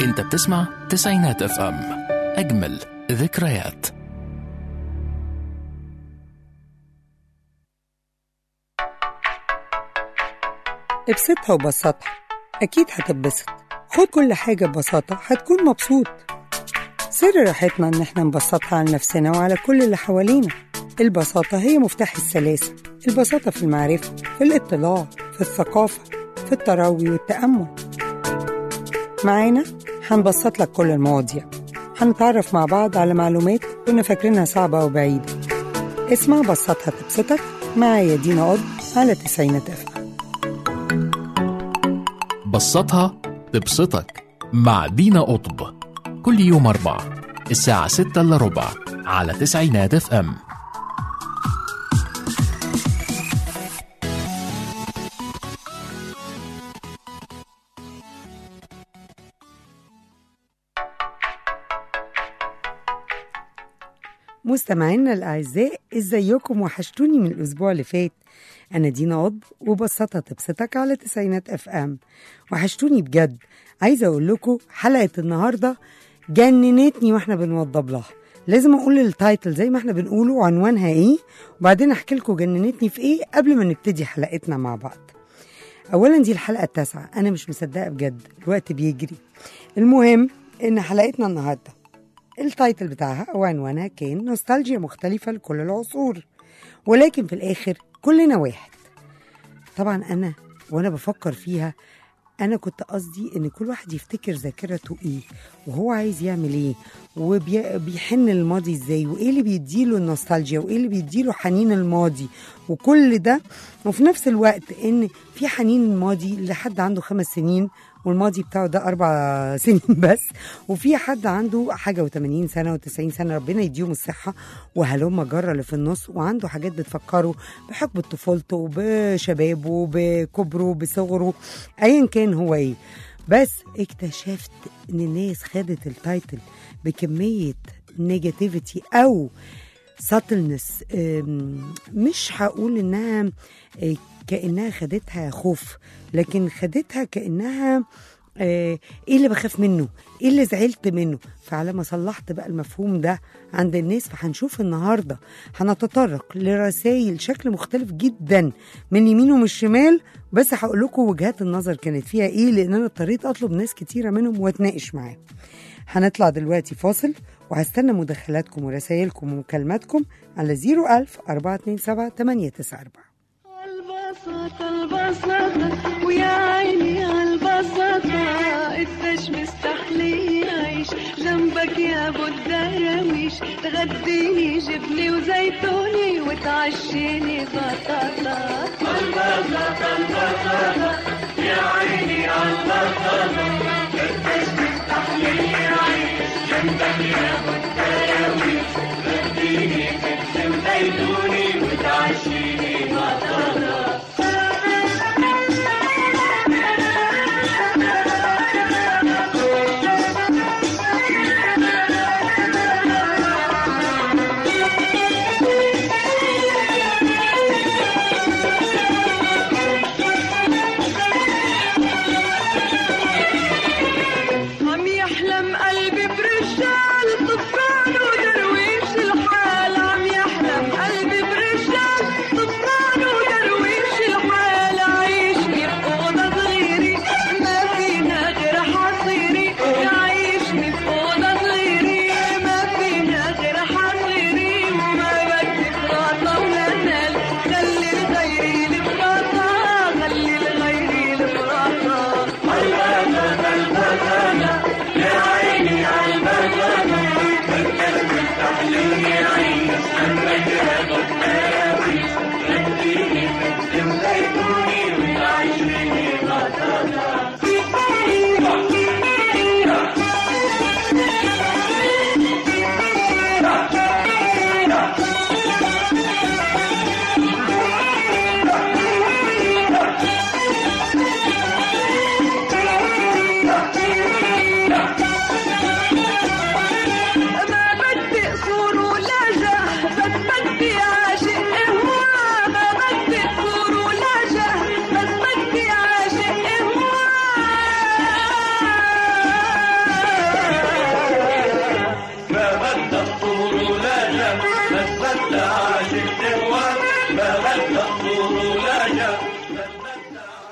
انت بتسمع تسعينات اف ام اجمل ذكريات ابسطها وبسطها أكيد هتتبسط خد كل حاجة ببساطة هتكون مبسوط سر راحتنا إن احنا نبسطها على نفسنا وعلى كل اللي حوالينا البساطة هي مفتاح السلاسة البساطة في المعرفة في الاطلاع في الثقافة في التروي والتأمل معانا هنبسط لك كل المواضيع هنتعرف مع بعض على معلومات كنا فاكرينها صعبة أو بعيدة اسمع بسطها تبسطك معايا دينا قض على تسعينات أفهم بسطها تبسطك مع دينا قطب كل يوم أربع الساعة ستة إلا ربع على تسعينات اف ام مستمعينا الأعزاء ازيكم وحشتوني من الأسبوع اللي فات أنا دينا عضب وبسطها تبسطك على تسعينات أف أم وحشتوني بجد عايزة أقول لكم حلقة النهاردة جننتني وإحنا بنوضب لها لازم أقول التايتل زي ما إحنا بنقوله عنوانها إيه وبعدين أحكي لكم جننتني في إيه قبل ما نبتدي حلقتنا مع بعض أولا دي الحلقة التاسعة أنا مش مصدقة بجد الوقت بيجري المهم إن حلقتنا النهاردة التايتل بتاعها أو عنوانها كان نوستالجيا مختلفة لكل العصور ولكن في الآخر كلنا واحد طبعا أنا وأنا بفكر فيها أنا كنت قصدي إن كل واحد يفتكر ذاكرته إيه وهو عايز يعمل إيه وبيحن للماضي إزاي وإيه اللي بيديله النوستالجيا وإيه اللي بيديله حنين الماضي وكل ده وفي نفس الوقت إن في حنين الماضي لحد عنده خمس سنين والماضي بتاعه ده أربع سنين بس وفي حد عنده حاجة و80 سنة و90 سنة ربنا يديهم الصحة وهلم جرة اللي في النص وعنده حاجات بتفكره بحقبة طفولته بشبابه بكبره بصغره أيا كان هو إيه بس اكتشفت ان الناس خدت التايتل بكمية نيجاتيفيتي أو ساتلنس مش هقول انها آه، كانها خدتها خوف لكن خدتها كانها آه، ايه اللي بخاف منه ايه اللي زعلت منه فعلى ما صلحت بقى المفهوم ده عند الناس فهنشوف النهارده هنتطرق لرسائل شكل مختلف جدا من اليمين ومن الشمال بس هقول لكم وجهات النظر كانت فيها ايه لان انا اضطريت اطلب ناس كتيره منهم واتناقش معاهم هنطلع دلوقتي فاصل وهستنى مداخلاتكم ورسائلكم ومكالماتكم على 01000 427 894 البساطة البساطة ويا عيني عالبساطة قديش مستحلي يعيش جنبك يا ابو الدراويش تغديني جبني وزيتوني وتعشيني بطاطا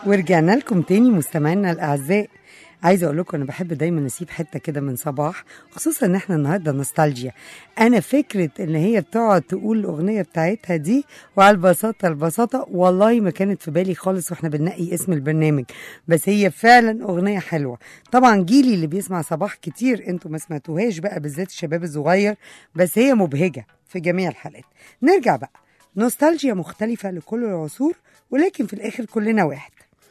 ورجعنا لكم تاني مستمعينا الاعزاء عايزه اقول لكم انا بحب دايما اسيب حته كده من صباح خصوصا ان احنا النهارده نوستالجيا انا فكره ان هي بتقعد تقول الاغنيه بتاعتها دي وعلى البساطه البساطه والله ما كانت في بالي خالص واحنا بننقي اسم البرنامج بس هي فعلا اغنيه حلوه طبعا جيلي اللي بيسمع صباح كتير انتوا ما سمعتوهاش بقى بالذات الشباب الصغير بس هي مبهجه في جميع الحالات نرجع بقى نوستالجيا مختلفه لكل العصور ولكن في الاخر كلنا واحد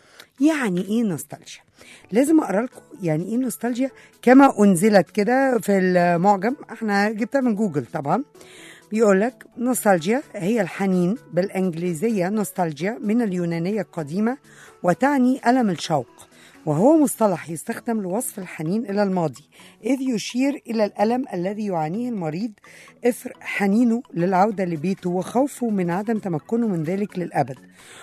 يعني ايه نوستالجيا لازم اقرا لكم يعني ايه نوستالجيا كما انزلت كده في المعجم احنا جبتها من جوجل طبعا بيقول لك نوستالجيا هي الحنين بالانجليزيه نوستالجيا من اليونانيه القديمه وتعني الم الشوق وهو مصطلح يستخدم لوصف الحنين الى الماضي اذ يشير الى الالم الذي يعانيه المريض اثر حنينه للعوده لبيته وخوفه من عدم تمكنه من ذلك للابد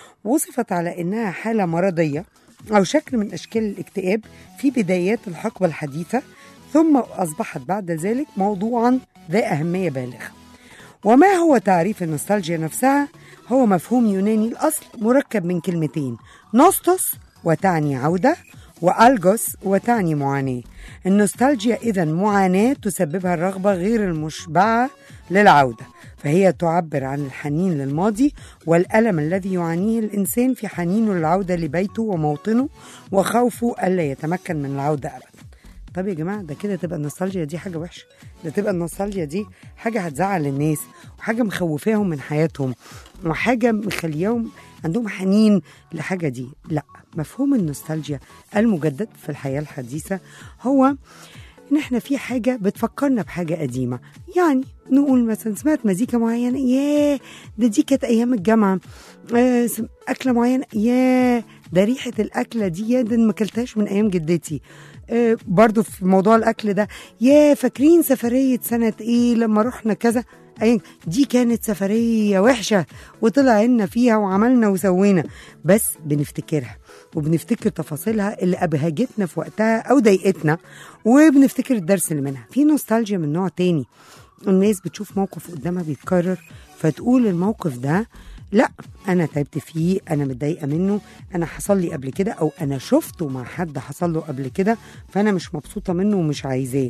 وصفت على انها حاله مرضيه او شكل من اشكال الاكتئاب في بدايات الحقبه الحديثه ثم اصبحت بعد ذلك موضوعا ذا اهميه بالغه وما هو تعريف النوستالجيا نفسها هو مفهوم يوناني الاصل مركب من كلمتين نوستوس وتعني عوده والجوس وتعني معاناه النوستالجيا اذا معاناه تسببها الرغبه غير المشبعه للعوده فهي تعبر عن الحنين للماضي والألم الذي يعانيه الإنسان في حنينه للعودة لبيته وموطنه وخوفه ألا يتمكن من العودة أبدا طب يا جماعة ده كده تبقى النوستالجيا دي حاجة وحشة ده تبقى النوستالجيا دي حاجة هتزعل الناس وحاجة مخوفاهم من حياتهم وحاجة مخلياهم عندهم حنين لحاجة دي لا مفهوم النوستالجيا المجدد في الحياة الحديثة هو ان احنا في حاجه بتفكرنا بحاجه قديمه يعني نقول مثلا سمعت مزيكا معينه ياه ده دي كانت ايام الجامعه آه سم- اكله معينه ياه ده ريحه الاكله دي يا ده أنا ما اكلتهاش من ايام جدتي آه برضو في موضوع الاكل ده ياه فاكرين سفريه سنه ايه لما رحنا كذا أي دي كانت سفرية وحشة وطلع عنا فيها وعملنا وسوينا بس بنفتكرها وبنفتكر تفاصيلها اللي أبهجتنا في وقتها أو ضايقتنا وبنفتكر الدرس اللي منها في نوستالجيا من نوع تاني الناس بتشوف موقف قدامها بيتكرر فتقول الموقف ده لا انا تعبت فيه انا متضايقه منه انا حصل لي قبل كده او انا شفته مع حد حصل له قبل كده فانا مش مبسوطه منه ومش عايزاه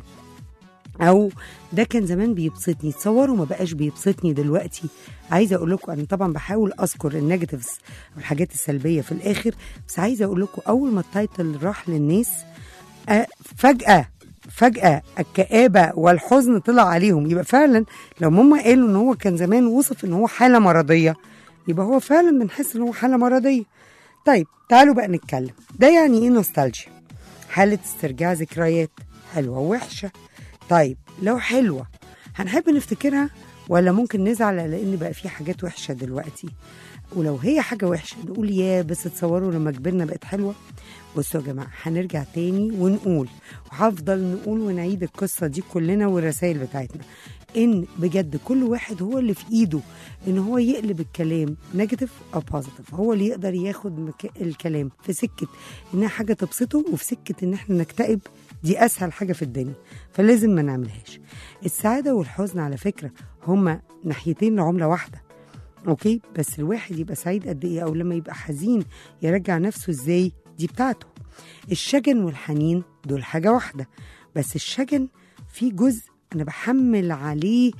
او ده كان زمان بيبسطني تصوروا ما بقاش بيبسطني دلوقتي عايزه اقول لكم انا طبعا بحاول اذكر النيجاتيفز والحاجات السلبيه في الاخر بس عايزه اقول لكم اول ما التايتل راح للناس آه، فجاه فجأة الكآبة والحزن طلع عليهم يبقى فعلا لو هم قالوا ان هو كان زمان وصف ان هو حالة مرضية يبقى هو فعلا بنحس ان هو حالة مرضية طيب تعالوا بقى نتكلم ده يعني ايه نوستالجيا حالة استرجاع ذكريات حلوة ووحشة طيب لو حلوة هنحب نفتكرها ولا ممكن نزعل لان بقى في حاجات وحشة دلوقتي ولو هي حاجة وحشة نقول يا بس تصوروا لما كبرنا بقت حلوة بصوا يا جماعة هنرجع تاني ونقول وهفضل نقول ونعيد القصة دي كلنا والرسائل بتاعتنا ان بجد كل واحد هو اللي في ايده ان هو يقلب الكلام نيجاتيف او بوزيتيف هو اللي يقدر ياخد مك... الكلام في سكة انها حاجة تبسطه وفي سكة ان احنا نكتئب دي اسهل حاجة في الدنيا فلازم ما نعملهاش السعادة والحزن على فكرة هما ناحيتين لعملة واحدة اوكي بس الواحد يبقى سعيد قد ايه او لما يبقى حزين يرجع نفسه ازاي دي بتاعته الشجن والحنين دول حاجة واحدة بس الشجن في جزء أنا بحمل عليه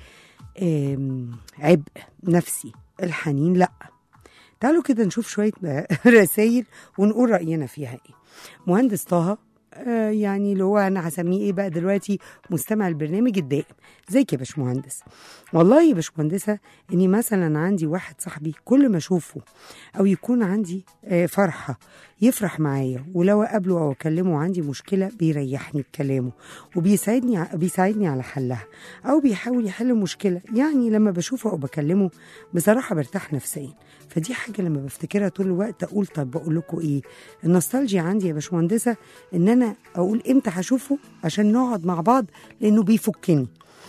آم، عبء نفسي الحنين لأ تعالوا كده نشوف شوية رسائل ونقول رأينا فيها إيه مهندس طه آه يعني اللي هو انا هسميه ايه بقى دلوقتي مستمع البرنامج الدائم ازيك يا باشمهندس والله يا باشمهندسه اني مثلا عندي واحد صاحبي كل ما اشوفه او يكون عندي آه فرحه يفرح معايا ولو اقابله او اكلمه عندي مشكله بيريحني بكلامه وبيساعدني ع- بيساعدني على حلها او بيحاول يحل مشكله يعني لما بشوفه او بكلمه بصراحه برتاح نفسيا فدي حاجه لما بفتكرها طول الوقت اقول طب بقول لكم ايه النوستالجيا عندي يا باشمهندسه ان انا اقول امتى هشوفه عشان نقعد مع بعض لانه بيفكني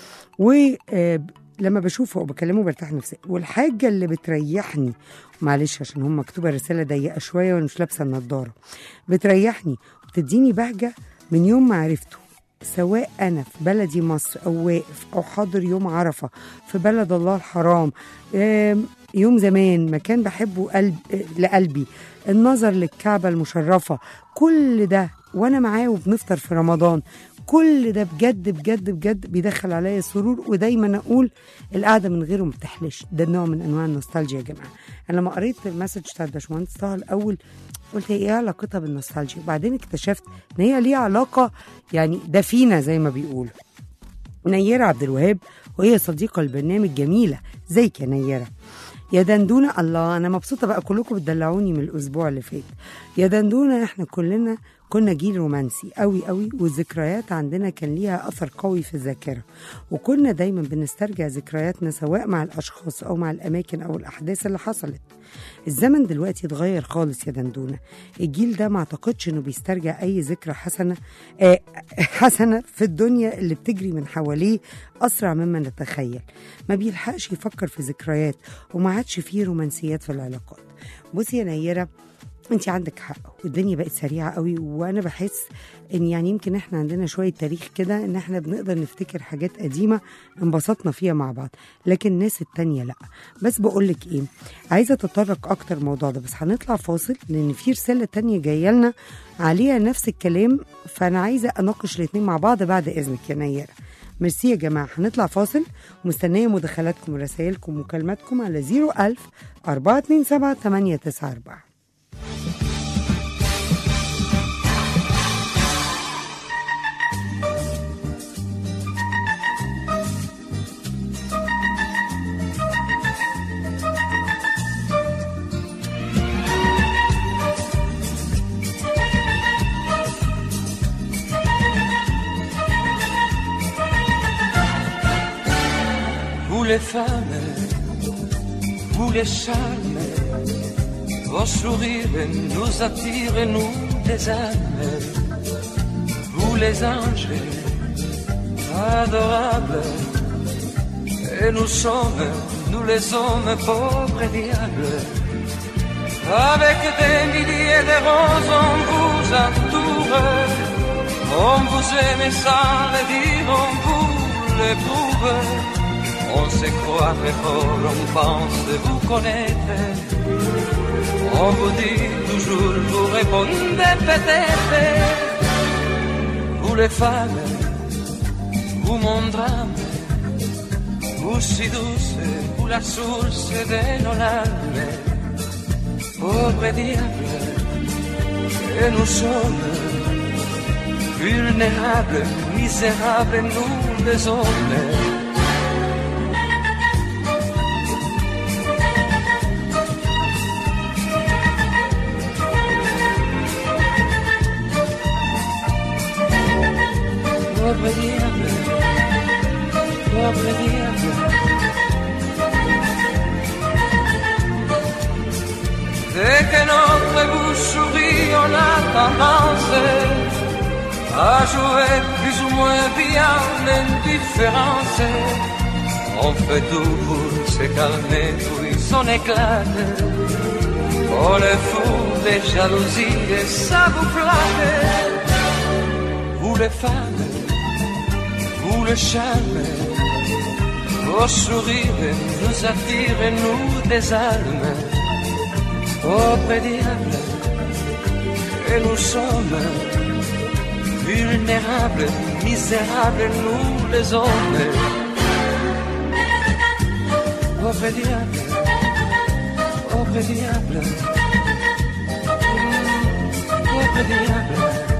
ولما بشوفه او بكلمه برتاح نفسيا والحاجه اللي بتريحني معلش عشان هم مكتوبه رساله ضيقه شويه وانا مش لابسه النضاره بتريحني وبتديني بهجه من يوم ما عرفته سواء انا في بلدي مصر او واقف او حاضر يوم عرفه في بلد الله الحرام آم، يوم زمان مكان بحبه قلب لقلبي النظر للكعبه المشرفه كل ده وانا معاه وبنفطر في رمضان كل ده بجد بجد بجد بيدخل عليا سرور ودايما اقول القعده من غيره ما بتحلش ده نوع من انواع النوستالجيا يا جماعه انا لما قريت المسج بتاع الباشمهندس طه الاول قلت هي ايه علاقتها بالنوستالجيا وبعدين اكتشفت ان هي ليها علاقه يعني دفينه زي ما بيقولوا نيرة عبد الوهاب وهي صديقة البرنامج جميلة زيك يا نيرة يا دندونة الله أنا مبسوطة بقى كلكم بتدلعوني من الأسبوع اللي فات يا دندونة إحنا كلنا كنا جيل رومانسي قوي قوي والذكريات عندنا كان ليها أثر قوي في الذاكرة وكنا دايما بنسترجع ذكرياتنا سواء مع الأشخاص أو مع الأماكن أو الأحداث اللي حصلت الزمن دلوقتي اتغير خالص يا دندونة الجيل ده ما اعتقدش انه بيسترجع اي ذكرى حسنة آه حسنة في الدنيا اللي بتجري من حواليه اسرع مما نتخيل ما بيلحقش يفكر في ذكريات وما عادش فيه رومانسيات في العلاقات بصي يا نيرة انت عندك حق والدنيا بقت سريعه قوي وانا بحس ان يعني يمكن احنا عندنا شويه تاريخ كده ان احنا بنقدر نفتكر حاجات قديمه انبسطنا فيها مع بعض لكن الناس التانية لا بس بقول لك ايه عايزه اتطرق اكتر الموضوع ده بس هنطلع فاصل لان في رساله تانية جايه لنا عليها نفس الكلام فانا عايزه اناقش الاتنين مع بعض بعد اذنك يا نيره ميرسي يا جماعة هنطلع فاصل ومستنية مداخلاتكم ورسائلكم ومكالماتكم على 01000 427 894 Vous les femmes, vous les charmes, vos sourires nous attirent, nous les âmes. Vous les anges, adorables, et nous sommes, nous les hommes, pauvres diables. Avec des milliers de roses, on vous entoure, on vous aime sans le dire, on vous l'éprouve. On se croit très fort, on pense vous connaître. On vous dit toujours, vous répondez peut-être. Vous les femmes, vous mon drame, vous si douce, vous la source de nos larmes. Pauvre diable, et nous sommes vulnérables, misérables, nous les hommes. Pobre diable, pobre diable. Dès que notre bouche sourit, on a tendance à jouer plus ou moins bien l'indifférence. On fait tout pour se calmer, puis on éclate. On est fou des jalousies et ça vous flatte. Vous les femmes, vous le charme, vos sourires nous attirent, nous désarment. Pauvre diable, et nous sommes vulnérables, misérables, nous les hommes. Pauvre diable, pauvre diable, pauvre diable.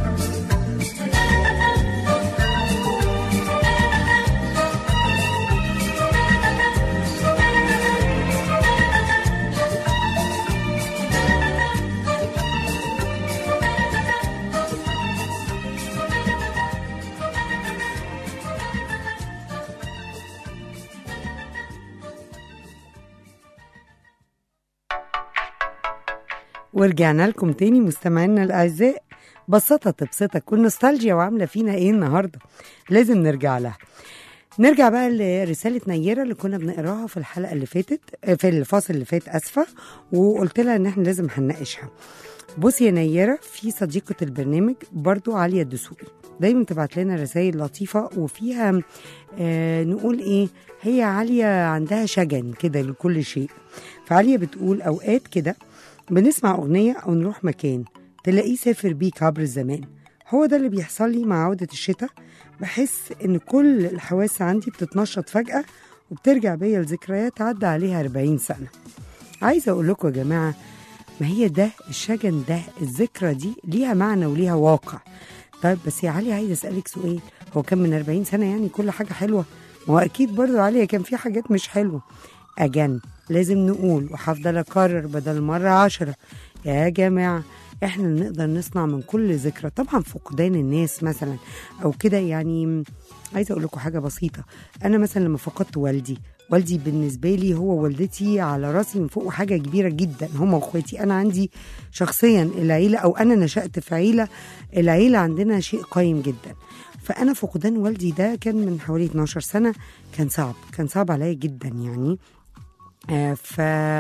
ورجعنا لكم تاني مستمعينا الاعزاء بساطة تبسطك والنوستالجيا وعاملة فينا ايه النهاردة لازم نرجع لها نرجع بقى لرسالة نيرة اللي كنا بنقراها في الحلقة اللي فاتت في الفاصل اللي فات أسفة وقلت لها إن إحنا لازم هنناقشها بصي يا نيرة في صديقة البرنامج برضو عالية الدسوقي دايما تبعت لنا رسائل لطيفه وفيها آه نقول ايه هي عاليه عندها شجن كده لكل شيء فعاليه بتقول اوقات كده بنسمع اغنيه او نروح مكان تلاقيه سافر بيك عبر الزمان هو ده اللي بيحصل لي مع عوده الشتاء بحس ان كل الحواس عندي بتتنشط فجاه وبترجع بيا لذكريات عدى عليها 40 سنه عايزه اقول لكم يا جماعه ما هي ده الشجن ده الذكرى دي ليها معنى وليها واقع طيب بس يا علي عايزه اسالك سؤال هو كان من 40 سنه يعني كل حاجه حلوه ما هو اكيد برضو عليا كان في حاجات مش حلوه اجن لازم نقول وهفضل اكرر بدل مره عشرة يا جماعه احنا اللي نقدر نصنع من كل ذكرى طبعا فقدان الناس مثلا او كده يعني عايزه اقول لكم حاجه بسيطه انا مثلا لما فقدت والدي والدي بالنسبه لي هو والدتي على راسي من فوق حاجه كبيره جدا هم واخواتي انا عندي شخصيا العيله او انا نشات في عيله العيله عندنا شيء قيم جدا فانا فقدان والدي ده كان من حوالي 12 سنه كان صعب كان صعب عليا جدا يعني آه ف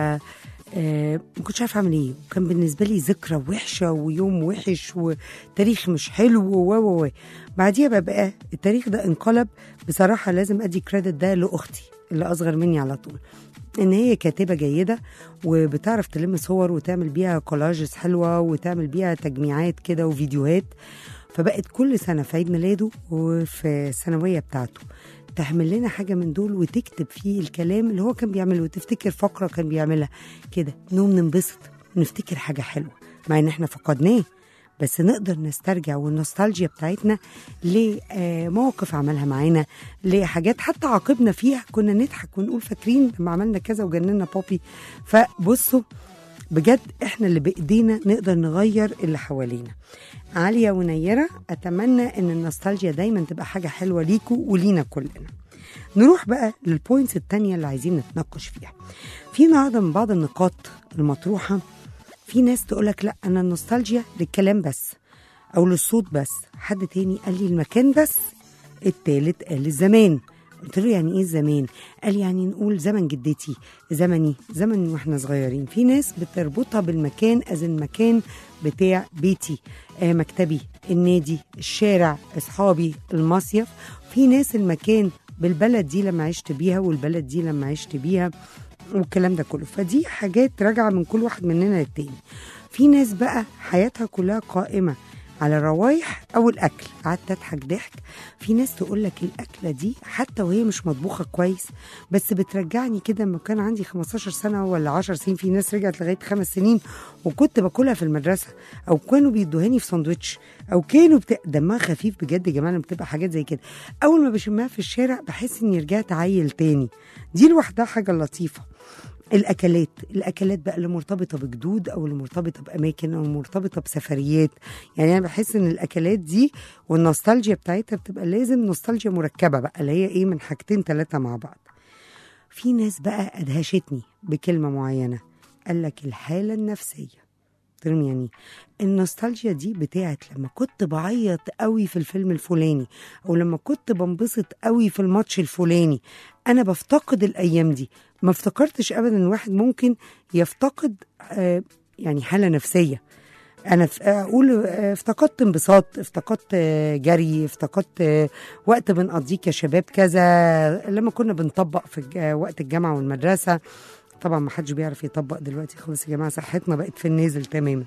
آه ما كنتش عارفه اعمل ايه وكان بالنسبه لي ذكرى وحشه ويوم وحش وتاريخ مش حلو و و و بعديها بقى, بقى التاريخ ده انقلب بصراحه لازم ادي كريدت ده لاختي اللي اصغر مني على طول ان هي كاتبه جيده وبتعرف تلم صور وتعمل بيها كولاجز حلوه وتعمل بيها تجميعات كده وفيديوهات فبقت كل سنه في عيد ميلاده وفي الثانويه بتاعته تعمل لنا حاجه من دول وتكتب فيه الكلام اللي هو كان بيعمله وتفتكر فقره كان بيعملها كده نقوم ننبسط ونفتكر حاجه حلوه مع ان احنا فقدناه بس نقدر نسترجع والنوستالجيا بتاعتنا لمواقف عملها معانا لحاجات حتى عاقبنا فيها كنا نضحك ونقول فاكرين لما عملنا كذا وجننا بوبي فبصوا بجد احنا اللي بايدينا نقدر نغير اللي حوالينا عالية ونيرة أتمنى إن النوستالجيا دايما تبقى حاجة حلوة ليكوا ولينا كلنا نروح بقى للبوينتس التانية اللي عايزين نتناقش فيها في النهارده من بعض النقاط المطروحة في ناس تقولك لا أنا النوستالجيا للكلام بس أو للصوت بس حد تاني قال لي المكان بس التالت قال الزمان قلت له يعني ايه الزمان قال يعني نقول زمن جدتي زمني زمن واحنا صغيرين في ناس بتربطها بالمكان از المكان بتاع بيتي آه مكتبي النادي الشارع اصحابي المصيف في ناس المكان بالبلد دي لما عشت بيها والبلد دي لما عشت بيها والكلام ده كله فدي حاجات راجعه من كل واحد مننا للتاني في ناس بقى حياتها كلها قائمه على الروايح او الاكل قعدت اضحك ضحك في ناس تقول لك الاكله دي حتى وهي مش مطبوخه كويس بس بترجعني كده لما كان عندي 15 سنه ولا 10 سنين في ناس رجعت لغايه خمس سنين وكنت باكلها في المدرسه او كانوا بيدوهاني في ساندوتش او كانوا بت... دمها خفيف بجد يا جماعه لما بتبقى حاجات زي كده اول ما بشمها في الشارع بحس اني رجعت عيل تاني دي لوحدها حاجه لطيفه الاكلات الاكلات بقى اللي مرتبطه بجدود او اللي مرتبطه باماكن او مرتبطه بسفريات يعني انا بحس ان الاكلات دي والنوستالجيا بتاعتها بتبقى لازم نوستالجيا مركبه بقى اللي هي ايه من حاجتين ثلاثه مع بعض في ناس بقى ادهشتني بكلمه معينه قال لك الحاله النفسيه قلت لهم يعني النوستالجيا دي بتاعت لما كنت بعيط قوي في الفيلم الفلاني او لما كنت بنبسط قوي في الماتش الفلاني انا بفتقد الايام دي ما افتكرتش ابدا ان واحد ممكن يفتقد آه يعني حاله نفسيه انا ف- اقول آه، افتقدت انبساط افتقدت آه، جري افتقدت آه، وقت بنقضيه كشباب كذا لما كنا بنطبق في الج- آه، وقت الجامعه والمدرسه طبعا ما حدش بيعرف يطبق دلوقتي خلاص يا جماعه صحتنا بقت في النازل تماما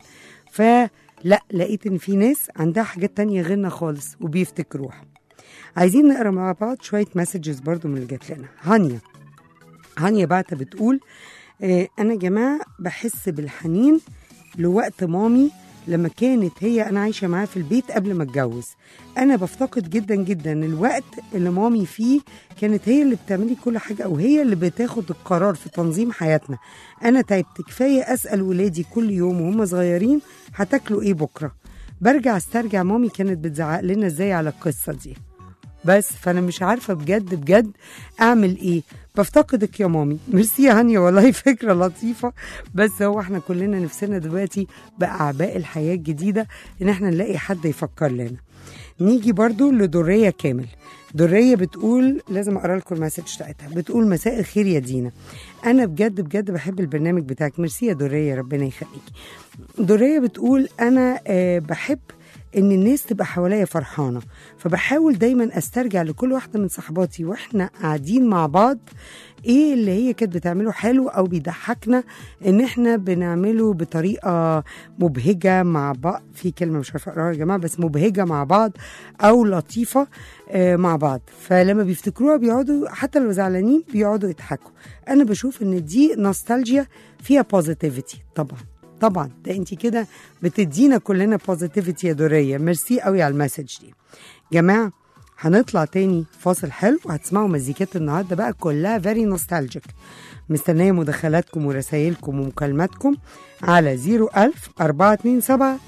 فلا لقيت ان في ناس عندها حاجات تانية غيرنا خالص وبيفتكروها عايزين نقرا مع بعض شويه مسجز برضو من اللي جات لنا هانيا هانيا بعتة بتقول آه انا يا جماعه بحس بالحنين لوقت مامي لما كانت هي انا عايشه معاها في البيت قبل ما اتجوز انا بفتقد جدا جدا الوقت اللي مامي فيه كانت هي اللي بتعملي كل حاجه او هي اللي بتاخد القرار في تنظيم حياتنا انا تعبت كفايه اسال ولادي كل يوم وهم صغيرين هتاكلوا ايه بكره برجع استرجع مامي كانت بتزعق لنا ازاي على القصه دي بس فانا مش عارفه بجد بجد اعمل ايه بفتقدك يا مامي ميرسي يا هانيا والله فكره لطيفه بس هو احنا كلنا نفسنا دلوقتي باعباء الحياه الجديده ان احنا نلاقي حد يفكر لنا نيجي برضو لدرية كامل درية بتقول لازم اقرا لكم المسج بتاعتها بتقول مساء الخير يا دينا انا بجد بجد بحب البرنامج بتاعك ميرسي يا درية ربنا يخليكي درية بتقول انا آه بحب ان الناس تبقى حواليا فرحانه فبحاول دايما استرجع لكل واحده من صحباتي واحنا قاعدين مع بعض ايه اللي هي كانت بتعمله حلو او بيضحكنا ان احنا بنعمله بطريقه مبهجه مع بعض في كلمه مش عارفه اقراها يا جماعه بس مبهجه مع بعض او لطيفه آه، مع بعض فلما بيفتكروها بيقعدوا حتى لو زعلانين بيقعدوا يضحكوا انا بشوف ان دي نوستالجيا فيها بوزيتيفيتي طبعا طبعا ده انت كده بتدينا كلنا بوزيتيفيتي يا دوريه ميرسي قوي على المسج دي جماعه هنطلع تاني فاصل حلو وهتسمعوا مزيكات النهارده بقى كلها فيري نوستالجيك مستنيه مداخلاتكم ورسايلكم ومكالماتكم على 01000 427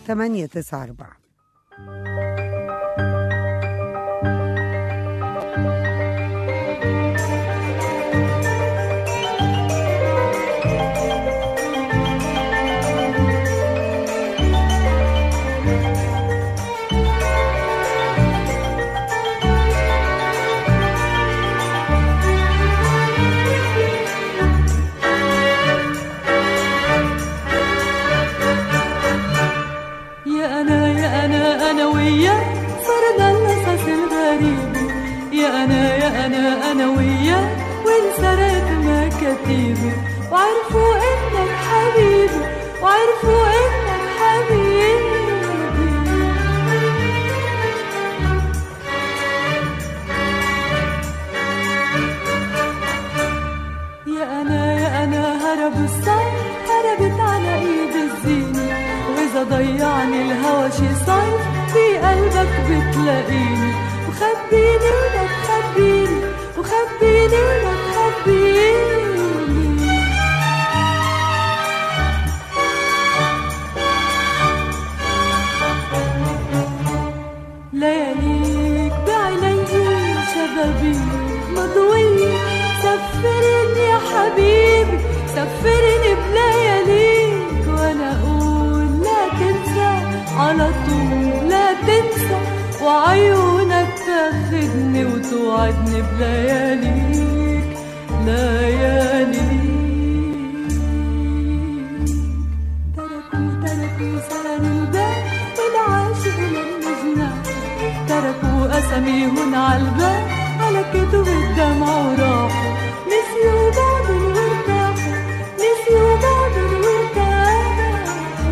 894 يا أنا يا أنا أنا وياك صرنا القصص الغريب يا أنا يا أنا أنا وياك وانسرقت مكاتيبي وعرفوا إنك حبيبي وعرفوا إنك حبيبي يا أنا يا أنا هرب الصيف هربت على إيد الزينة وإذا ضيعني الهوى شي صيف في قلبك بتلاقيني وخبيني ما تخبيني وخبيني ما تخبيني لياليك بعيني شبابي مضوية سفرني يا حبيبي سفرني بلياليك وانا اقول لا تنسى على طول لا تنسى وعيونك تاخدني وتوعدني بلياليك لياليك تركوا تركوا سهر الباب والعاشق لما جناح تركوا أساميهن عالباب على كتب الدمع وراحوا نسيوا بعض وارتاحوا نسيوا بعض وارتاحوا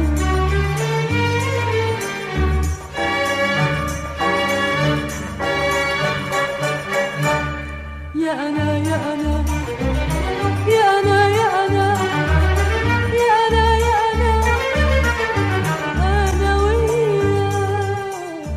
يا أنا يا أنا يا أنا يا أنا يا أنا يا أنا أنا وياك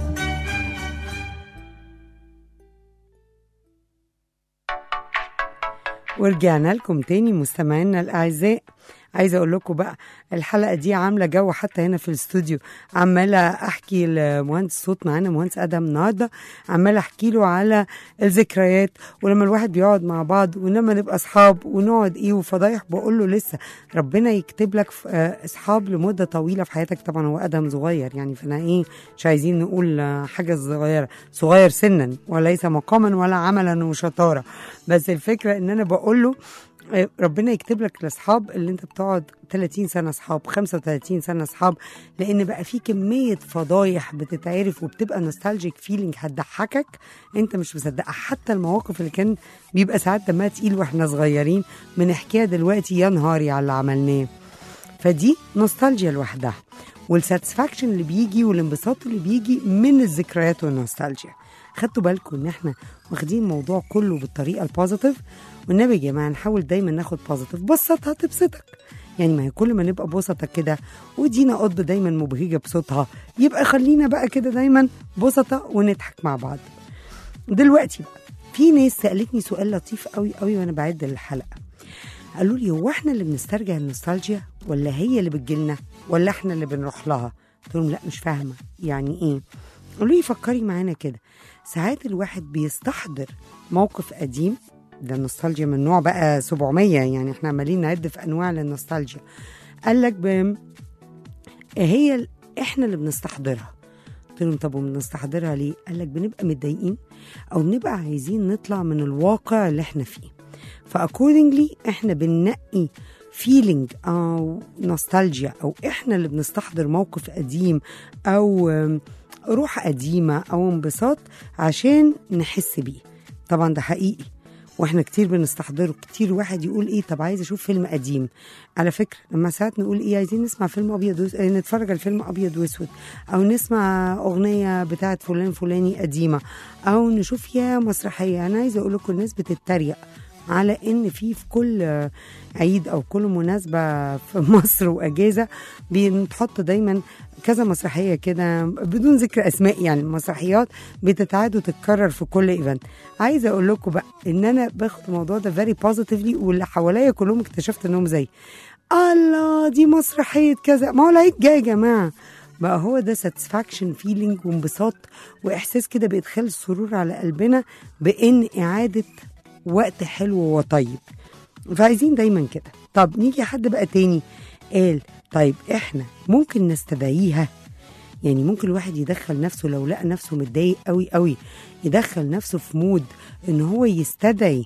ورجعنا لكم تاني مستمعينا الاعزاء عايزه اقول لكم بقى الحلقه دي عامله جو حتى هنا في الاستوديو عماله احكي لمهندس صوت معانا مهندس ادم النهارده عماله احكي له على الذكريات ولما الواحد بيقعد مع بعض ولما نبقى اصحاب ونقعد ايه وفضايح بقول له لسه ربنا يكتب لك ف- آه، اصحاب لمده طويله في حياتك طبعا هو ادم صغير يعني فانا ايه مش عايزين نقول آه، حاجه صغيره صغير سنا وليس مقاما ولا عملا وشطاره بس الفكره ان انا بقول له آه، ربنا يكتب لك الاصحاب اللي انت بتقعد 30 سنه اصحاب 35 سنه اصحاب لان بقى في كميه فضايح بتتعرف وبتبقى نوستالجيك فيلينج هتضحكك انت مش مصدقها حتى المواقف اللي كان بيبقى ساعات دمها تقيل واحنا صغيرين بنحكيها دلوقتي يا نهاري على اللي عملناه فدي نوستالجيا لوحدها والساتسفاكشن اللي بيجي والانبساط اللي بيجي من الذكريات والنوستالجيا خدتوا بالكم ان احنا واخدين الموضوع كله بالطريقه البوزيتيف والنبي يا جماعه نحاول دايما ناخد بوزيتيف بسطها تبسطك يعني ما هي كل ما نبقى بسطة كده ودينا قطب دايما مبهجة بصوتها يبقى خلينا بقى كده دايما بسطة ونضحك مع بعض دلوقتي بقى في ناس سألتني سؤال لطيف قوي قوي وانا بعد الحلقة قالوا لي هو احنا اللي بنسترجع النوستالجيا ولا هي اللي بتجيلنا ولا احنا اللي بنروح لها قلت لهم لا مش فاهمه يعني ايه قالوا لي فكري معانا كده ساعات الواحد بيستحضر موقف قديم ده النوستالجيا من نوع بقى 700 يعني احنا عمالين نعد في انواع للنوستالجيا قال لك ب... هي ال- احنا اللي بنستحضرها قلت لهم طب وبنستحضرها ليه؟ قال لك بنبقى متضايقين او بنبقى عايزين نطلع من الواقع اللي احنا فيه فاكوردنجلي احنا بننقي فيلينج او نوستالجيا او احنا اللي بنستحضر موقف قديم او آم، روح قديمة أو انبساط عشان نحس بيه طبعا ده حقيقي واحنا كتير بنستحضره كتير واحد يقول ايه طب عايز اشوف فيلم قديم على فكره لما ساعات نقول ايه عايزين نسمع فيلم ابيض وس... آه، نتفرج على فيلم ابيض واسود او نسمع اغنيه بتاعت فلان فلاني قديمه او نشوف يا مسرحيه انا عايزه اقول لكم الناس بتتريق على ان في في كل عيد او كل مناسبه في مصر واجازه بنحط دايما كذا مسرحيه كده بدون ذكر اسماء يعني المسرحيات بتتعاد وتتكرر في كل ايفنت عايزه اقول لكم بقى ان انا باخد الموضوع ده فيري بوزيتيفلي واللي حواليا كلهم اكتشفت انهم زي الله دي مسرحيه كذا ما هو العيد جاي يا جماعه بقى هو ده ساتسفاكشن فيلينج وانبساط واحساس كده بادخال السرور على قلبنا بان اعاده وقت حلو وطيب فعايزين دايما كده طب نيجي حد بقى تاني قال طيب احنا ممكن نستدعيها يعني ممكن الواحد يدخل نفسه لو لقى نفسه متضايق قوي قوي يدخل نفسه في مود ان هو يستدعي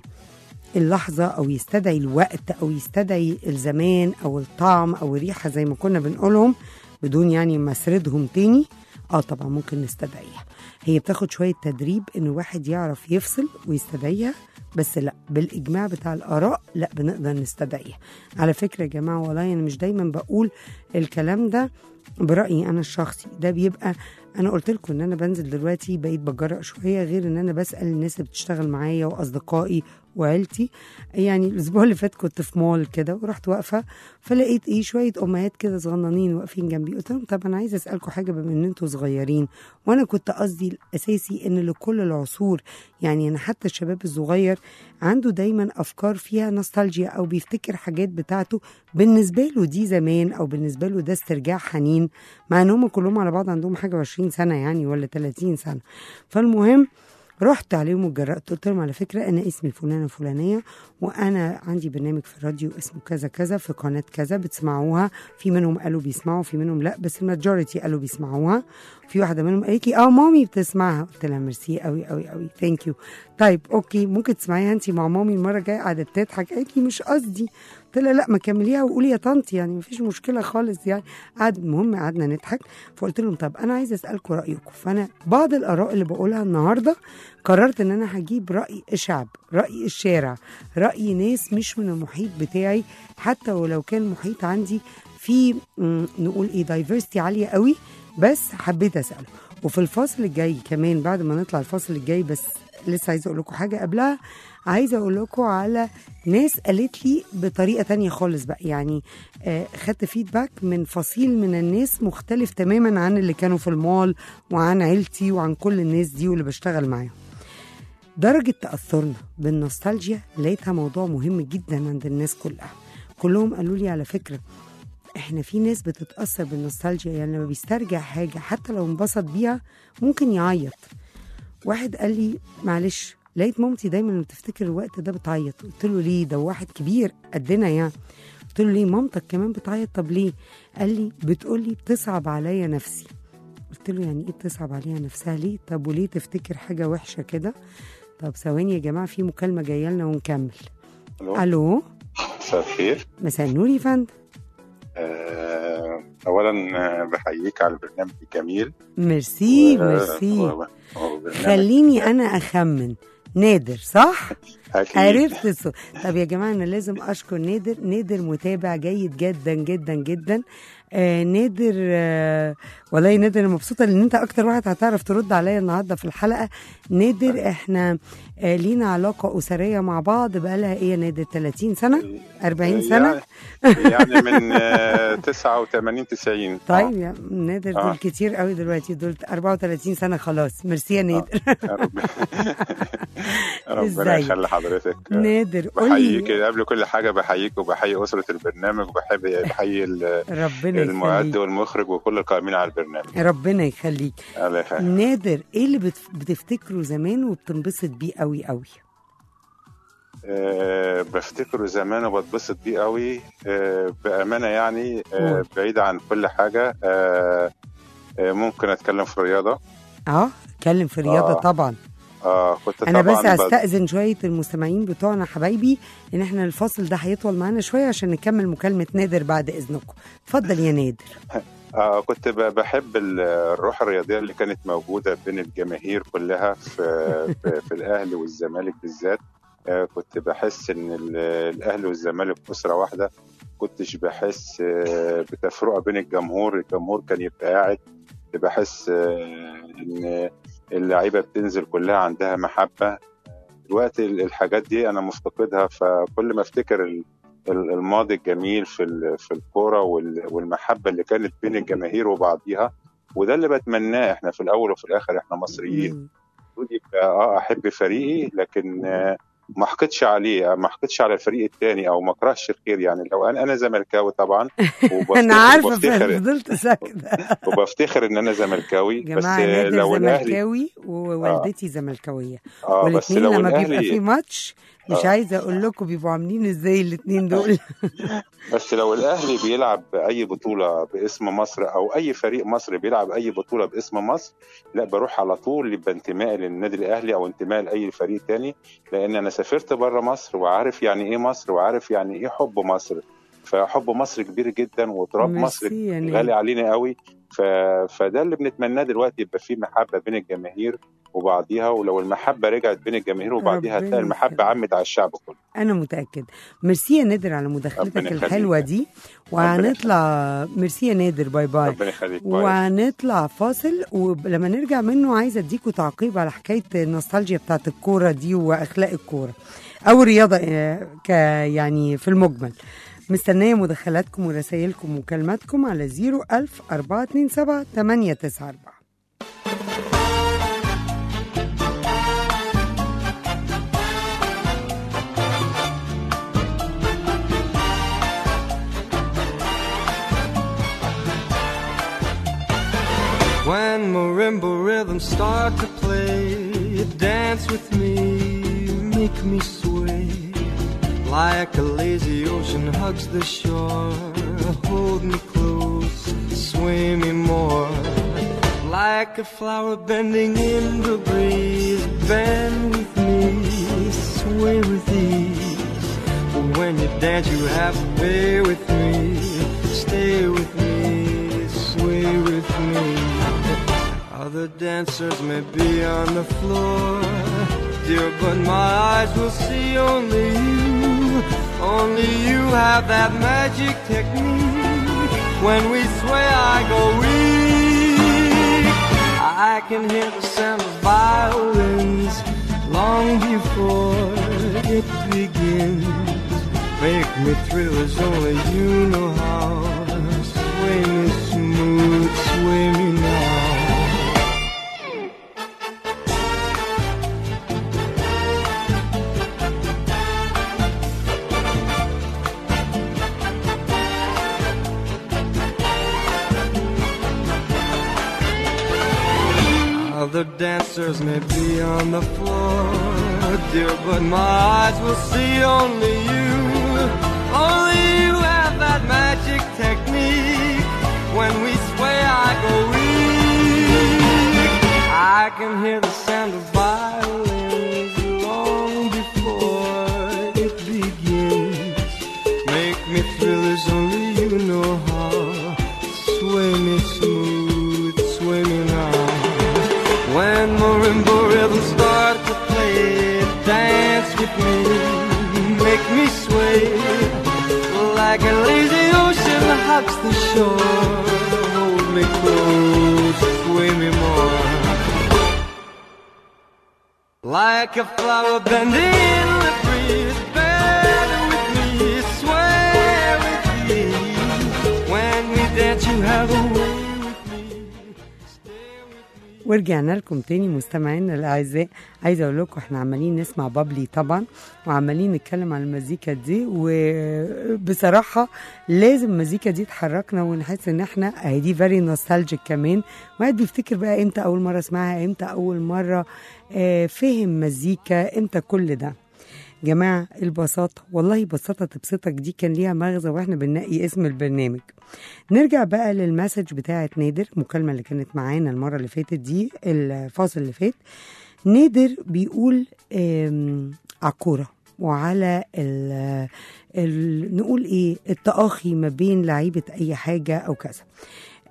اللحظة أو يستدعي الوقت أو يستدعي الزمان أو الطعم أو الريحة زي ما كنا بنقولهم بدون يعني ما اسردهم تاني اه طبعا ممكن نستدعيها هي بتاخد شوية تدريب ان الواحد يعرف يفصل ويستدعيها بس لا بالاجماع بتاع الاراء لا بنقدر نستدعيها على فكرة يا جماعة والله انا مش دايما بقول الكلام ده برأيي انا الشخصي ده بيبقى انا قلت لكم ان انا بنزل دلوقتي بقيت بجرأ شويه غير ان انا بسال الناس اللي بتشتغل معايا واصدقائي وعيلتي يعني الاسبوع اللي فات كنت في مول كده ورحت واقفه فلقيت ايه شويه امهات كده صغننين واقفين جنبي قلت لهم طب انا عايزه اسالكم حاجه بما ان انتوا صغيرين وانا كنت قصدي الاساسي ان لكل العصور يعني انا حتى الشباب الصغير عنده دايما افكار فيها نوستالجيا او بيفتكر حاجات بتاعته بالنسبه له دي زمان او بالنسبه له ده استرجاع حنين مع ان هم كلهم على بعض عندهم حاجه و20 سنه يعني ولا 30 سنه فالمهم رحت عليهم وجرأت قلت لهم على فكره انا اسمي فلانه فلانيه وانا عندي برنامج في الراديو اسمه كذا كذا في قناه كذا بتسمعوها في منهم قالوا بيسمعوا في منهم لا بس الماجوريتي قالوا بيسمعوها في واحده منهم قالت لي اه مامي بتسمعها قلت لها ميرسي قوي قوي قوي ثانك يو طيب اوكي ممكن تسمعيها انت مع مامي المره الجايه قعدت تضحك قالت لي مش قصدي قلت لها لا ما كمليها وقولي يا طنط يعني مفيش مشكله خالص يعني قعد المهم قعدنا نضحك فقلت لهم طب انا عايزه اسالكم رايكم فانا بعض الاراء اللي بقولها النهارده قررت ان انا هجيب راي الشعب راي الشارع راي ناس مش من المحيط بتاعي حتى ولو كان المحيط عندي في م، نقول ايه دايفرستي عاليه قوي بس حبيت اساله وفي الفاصل الجاي كمان بعد ما نطلع الفاصل الجاي بس لسه عايزه اقول لكم حاجه قبلها عايزه اقول لكم على ناس قالت لي بطريقه تانية خالص بقى يعني آه خدت فيدباك من فصيل من الناس مختلف تماما عن اللي كانوا في المول وعن عيلتي وعن كل الناس دي واللي بشتغل معاهم درجة تأثرنا بالنوستالجيا لقيتها موضوع مهم جدا عند الناس كلها كلهم قالوا لي على فكرة احنا في ناس بتتأثر بالنوستالجيا يعني لما بيسترجع حاجة حتى لو انبسط بيها ممكن يعيط واحد قال لي معلش لقيت مامتي دايما لما تفتكر الوقت ده بتعيط قلت له ليه ده واحد كبير قدنا يعني قلت له ليه مامتك كمان بتعيط طب ليه قال لي بتقول لي بتصعب عليا نفسي قلت له يعني ايه بتصعب عليها نفسها ليه طب وليه تفتكر حاجه وحشه كده طب ثواني يا جماعه في مكالمه جايه لنا ونكمل الو الو مساء الخير مساء النور يا فندم آه، اولا آه، بحييك على البرنامج الجميل ميرسي و- ميرسي و- هو برنامج خليني انا اخمن نادر صح أكيد. عرفت الصوت طب يا جماعه انا لازم اشكر نادر نادر متابع جيد جدا جدا جدا آه نادر آه والله نادر انا مبسوطه لان انت اكتر واحد هتعرف ترد عليا النهارده في الحلقه نادر احنا آه لينا علاقه اسريه مع بعض بقالها ايه يا نادر 30 سنه 40 سنه يعني, يعني من آه، 89 90 طيب يا نادر دول آه. كتير قوي دلوقتي دول 34 سنه خلاص ميرسي يا نادر آه، رب- ربنا إزيك؟ يخلي حضرتك نادر بحييك قولي قبل كل حاجه بحييك وبحيي اسره البرنامج وبحب بحيي ال- ربنا المعد يخليك والمخرج وكل القائمين على البرنامج ربنا يخليك الله يخليك. نادر ايه اللي بت- بتفتكره زمان وبتنبسط بيه قوي قوي آه، بفتكره زمان وبتبسط بيه قوي آه، بأمانة يعني آه، قول. بعيد عن كل حاجة آه، آه، ممكن أتكلم في الرياضة اه اتكلم في الرياضه آه. طبعا آه كنت انا طبعا بس بد- هستاذن شويه المستمعين بتوعنا حبايبي ان احنا الفاصل ده هيطول معانا شويه عشان نكمل مكالمه نادر بعد اذنكم اتفضل يا نادر آه كنت ب- بحب ال- الروح الرياضيه اللي كانت موجوده بين الجماهير كلها في في, في الاهلي والزمالك بالذات آه كنت بحس ان ال- الاهلي والزمالك اسره واحده كنتش بحس آه بتفرقه بين الجمهور الجمهور كان يبقى قاعد كنت بحس آه ان اللعيبه بتنزل كلها عندها محبه دلوقتي ال- الحاجات دي انا مفتقدها فكل ما افتكر ال- ال- الماضي الجميل في ال- في الكوره وال- والمحبه اللي كانت بين الجماهير وبعضيها وده اللي بتمناه احنا في الاول وفي الاخر احنا مصريين مم. المفروض يبقى اه احب فريقي لكن آه ما احقدش عليه ما احقدش على الفريق الثاني او ما اكرهش الخير يعني لو انا انا زملكاوي طبعا وبفتخر- انا عارفه وبفتخر, فضلت ساكته وبفتخر ان انا زملكاوي بس جماعه آه، نادر لو الاهلي زملكاوي ووالدتي زملكاويه اه بس والاثنين لو لما بيبقى في الاهلي ماتش مش آه. عايزه اقول لكم بيبقوا عاملين ازاي الاثنين دول بس لو الاهلي بيلعب اي بطوله باسم مصر او اي فريق مصري بيلعب اي بطوله باسم مصر لا بروح على طول يبقى انتمائي للنادي الاهلي او انتمائي لاي فريق تاني لان انا سافرت بره مصر وعارف يعني ايه مصر وعارف يعني ايه حب مصر فحب مصر كبير جدا وتراب مصر ميرسي يا نادر. غالي علينا قوي ف... فده اللي بنتمناه دلوقتي يبقى فيه محبه بين الجماهير وبعضيها ولو المحبه رجعت بين الجماهير وبعضيها ربنا هتلاقي المحبه يخليك. عمت على الشعب كله انا متاكد ميرسي يا نادر على مداخلتك ربنا يخليك. الحلوه دي وهنطلع ميرسي يا نادر باي باي ربنا يخليك باي. وهنطلع فاصل ولما نرجع منه عايزه اديكوا تعقيب على حكايه النوستالجيا بتاعت الكوره دي واخلاق الكوره او الرياضه آه، ك يعني في المجمل مستنيه مداخلاتكم ورسائلكم ومكالماتكم على 01000 427 894 When marimba rhythms start to play, dance with me, make me sway. Like a lazy ocean hugs the shore, hold me close, sway me more. Like a flower bending in the breeze, bend with me, sway with ease. When you dance, you have to be with me, stay with me, sway with me. Other dancers may be on the floor, dear, but my eyes will see only you. Only you have that magic technique. When we sway, I go weak. I can hear the sound of violins long before it begins. Make me thrill as only you know how. Sway me smooth, sway me now. Other dancers may be on the floor, dear, but my eyes will see only you. Only you have that magic technique. When we sway, I go weak. I can hear the sound of violins long before it begins. Make me thrill as only you know how. Sway me smooth, sway me now. When marimba rhythms start to play, dance with me, make me sway. Like a lazy ocean hugs the shore, hold me close, sway me more. Like a flower bending in the breeze, bend with me, sway with me. When we dance, you have a way with me. Stay with me. ورجعنا لكم تاني مستمعينا الاعزاء عايزه اقول لكم احنا عمالين نسمع بابلي طبعا وعمالين نتكلم عن المزيكا دي وبصراحه لازم المزيكا دي تحركنا ونحس ان احنا اهي دي فيري نوستالجيك كمان واحد بيفتكر بقى امتى اول مره اسمعها امتى اول مره آه، فهم مزيكا امتى كل ده جماعة البساطة والله بساطة تبسطك دي كان ليها مغزى واحنا بننقي اسم البرنامج نرجع بقى للمسج بتاعت نادر المكالمة اللي كانت معانا المرة اللي فاتت دي الفاصل اللي فات نادر بيقول آم، على الكورة وعلى ال ال نقول ايه التآخي ما بين لعيبة اي حاجة او كذا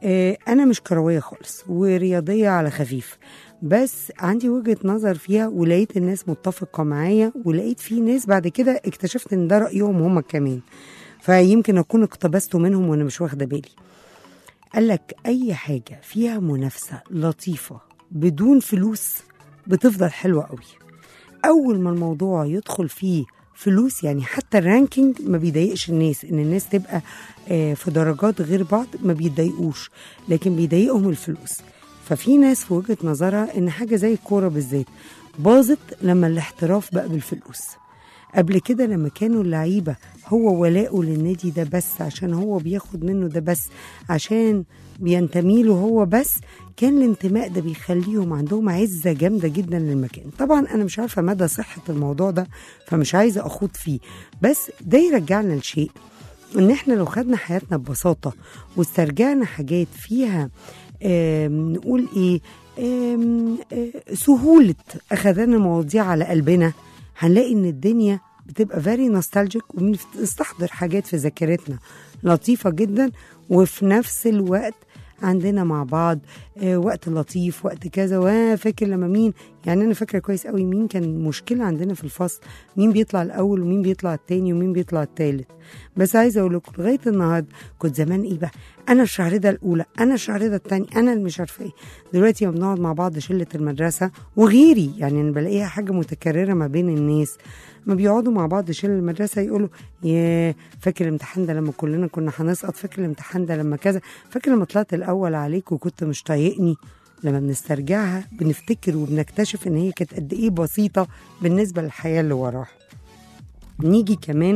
آه، انا مش كرويه خالص ورياضيه على خفيف بس عندي وجهه نظر فيها ولقيت الناس متفقه معايا ولقيت في ناس بعد كده اكتشفت ان ده رايهم هم كمان فيمكن اكون اقتبسته منهم وانا مش واخده بالي قال لك اي حاجه فيها منافسه لطيفه بدون فلوس بتفضل حلوه قوي اول ما الموضوع يدخل فيه فلوس يعني حتى الرانكينج ما بيضايقش الناس ان الناس تبقى آه، في درجات غير بعض ما بيتضايقوش لكن بيضايقهم الفلوس ففي ناس في وجهه نظرها ان حاجه زي الكوره بالذات باظت لما الاحتراف بقى بالفلوس قبل كده لما كانوا اللعيبه هو ولاؤه للنادي ده بس عشان هو بياخد منه ده بس عشان بينتمي له هو بس كان الانتماء ده بيخليهم عندهم عزه جامده جدا للمكان طبعا انا مش عارفه مدى صحه الموضوع ده فمش عايزه اخوض فيه بس ده يرجعنا لشيء ان احنا لو خدنا حياتنا ببساطه واسترجعنا حاجات فيها آم، نقول ايه آم، آه، سهوله اخذان المواضيع على قلبنا هنلاقي ان الدنيا بتبقى فيري نوستالجيك وبنستحضر حاجات في ذاكرتنا لطيفه جدا وفي نفس الوقت عندنا مع بعض آه، وقت لطيف وقت كذا وفاكر لما مين يعني انا فاكره كويس قوي مين كان مشكله عندنا في الفصل مين بيطلع الاول ومين بيطلع التاني ومين بيطلع التالت بس عايزه اقول لكم لغايه النهارده كنت زمان ايه بقى انا الشهرده الاولى انا الشهرده الثانيه انا اللي مش عارفه ايه دلوقتي لما بنقعد مع بعض شله المدرسه وغيري يعني انا بلاقيها حاجه متكرره ما بين الناس ما بيقعدوا مع بعض شله المدرسه يقولوا يا فاكر الامتحان ده لما كلنا كنا هنسقط فاكر الامتحان ده لما كذا فاكر لما طلعت الاول عليك وكنت مش طايقني لما بنسترجعها بنفتكر وبنكتشف ان هي كانت قد ايه بسيطه بالنسبه للحياه اللي وراها نيجي كمان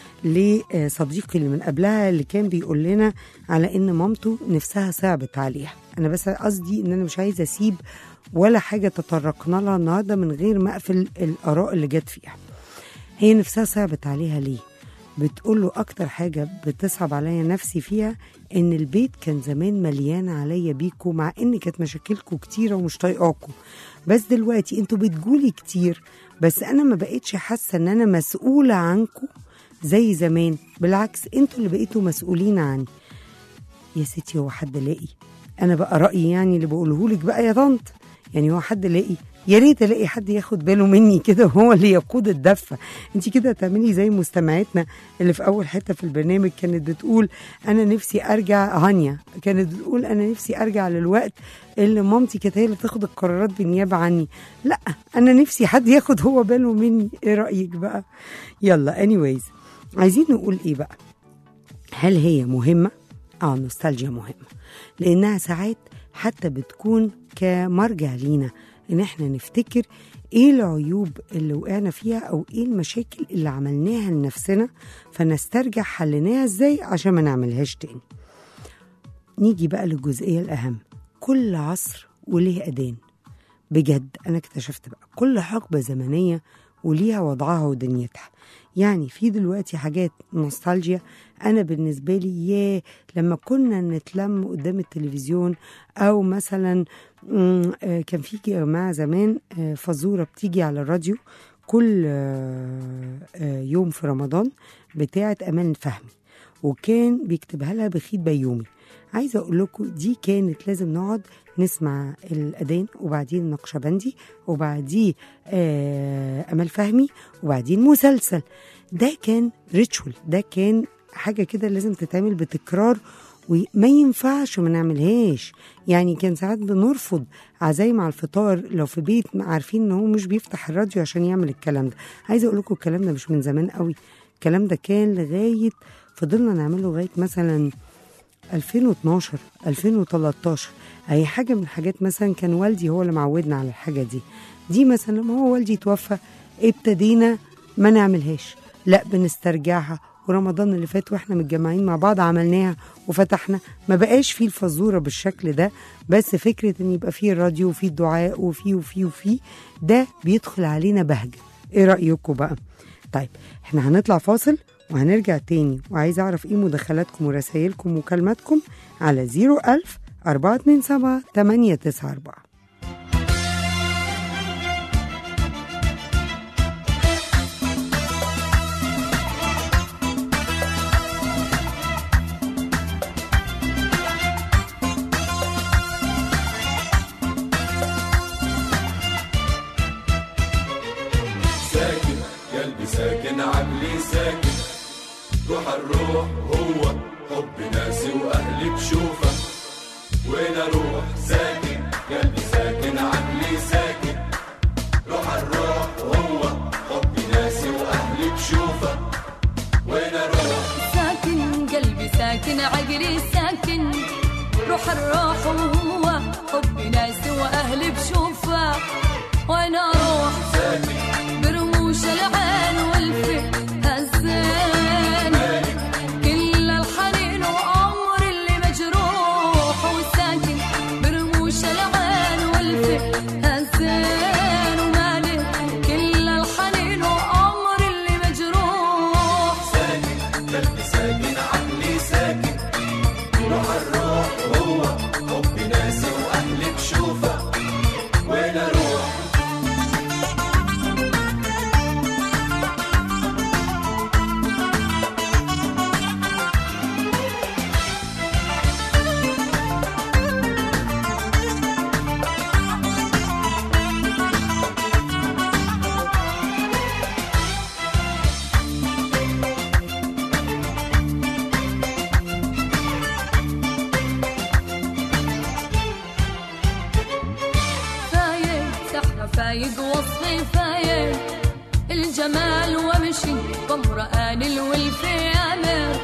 لصديقي اللي من قبلها اللي كان بيقول لنا على ان مامته نفسها صعبت عليها انا بس قصدي ان انا مش عايزه اسيب ولا حاجه تطرقنا لها النهارده من غير ما اقفل الاراء اللي جت فيها هي نفسها صعبت عليها ليه بتقول له اكتر حاجه بتصعب عليا نفسي فيها ان البيت كان زمان مليان عليا بيكو مع ان كانت مشاكلكم كتيره ومش طايقاكم بس دلوقتي انتوا بتجولي كتير بس انا ما بقتش حاسه ان انا مسؤوله عنكم زي زمان بالعكس انتوا اللي بقيتوا مسؤولين عني يا ستي هو حد لاقي انا بقى رايي يعني اللي بقوله لك بقى يا طنط يعني هو حد لاقي يا ريت الاقي حد ياخد باله مني كده وهو اللي يقود الدفه انت كده تعملي زي مستمعتنا اللي في اول حته في البرنامج كانت بتقول انا نفسي ارجع هانيا كانت بتقول انا نفسي ارجع للوقت اللي مامتي كانت هي اللي تاخد القرارات بالنيابه عني لا انا نفسي حد ياخد هو باله مني ايه رايك بقى يلا anyways عايزين نقول ايه بقى هل هي مهمه اه النوستالجيا مهمه لانها ساعات حتى بتكون كمرجع لينا ان احنا نفتكر ايه العيوب اللي وقعنا فيها او ايه المشاكل اللي عملناها لنفسنا فنسترجع حليناها ازاي عشان ما نعملهاش تاني نيجي بقى للجزئيه الاهم كل عصر وليه اذان بجد انا اكتشفت بقى كل حقبه زمنيه وليها وضعها ودنيتها يعني في دلوقتي حاجات نوستالجيا انا بالنسبه لي ياه لما كنا نتلم قدام التلفزيون او مثلا مم، آه، كان في جماعه زمان آه، فزوره بتيجي على الراديو كل آه، آه، يوم في رمضان بتاعه امان فهمي وكان بيكتبها لها بخيت بيومي عايزه اقول لكم دي كانت لازم نقعد نسمع الاذان وبعدين النقشبندي وبعديه آه امل فهمي وبعدين مسلسل ده كان ريتشوال ده كان حاجه كده لازم تتعمل بتكرار وما ينفعش ما نعملهاش يعني كان ساعات بنرفض عزايم على الفطار لو في بيت عارفين ان هو مش بيفتح الراديو عشان يعمل الكلام ده عايزه اقول لكم الكلام ده مش من زمان قوي الكلام ده كان لغايه فضلنا نعمله لغايه مثلا 2012 2013 اي حاجه من الحاجات مثلا كان والدي هو اللي معودنا على الحاجه دي دي مثلا لما هو والدي توفى ابتدينا ما نعملهاش لا بنسترجعها ورمضان اللي فات واحنا متجمعين مع بعض عملناها وفتحنا ما بقاش فيه الفزوره بالشكل ده بس فكره ان يبقى فيه الراديو وفيه الدعاء وفيه وفيه وفيه ده بيدخل علينا بهجه ايه رايكم بقى طيب احنا هنطلع فاصل وهنرجع تاني وعايز اعرف ايه مداخلاتكم ورسايلكم ومكالماتكم على 01000 427 894 ساكن روح الروح هو حب ناسي واهلي بشوفه وين اروح ساكن قلبي ساكن عقلي ساكن روح الروح هو حب ناسي واهلي بشوفه وين اروح ساكن قلبي ساكن عقلي ساكن روح الروح وهو حب ناسي واهلي بشوفه وانا اروح برموش العين والفي هالزين كل الحنين وعمر اللي مجروح وساكن برموش العين والفي هالزين ومالي كل الحنين وعمر اللي مجروح ساكن قلبي ساكن عقلي ساكن روح الروح هو حب ناسي واهلي بشوفه وين اروح فايق سحرة فايق وصفي فايق الجمال ومشي قمرآن الولف أمر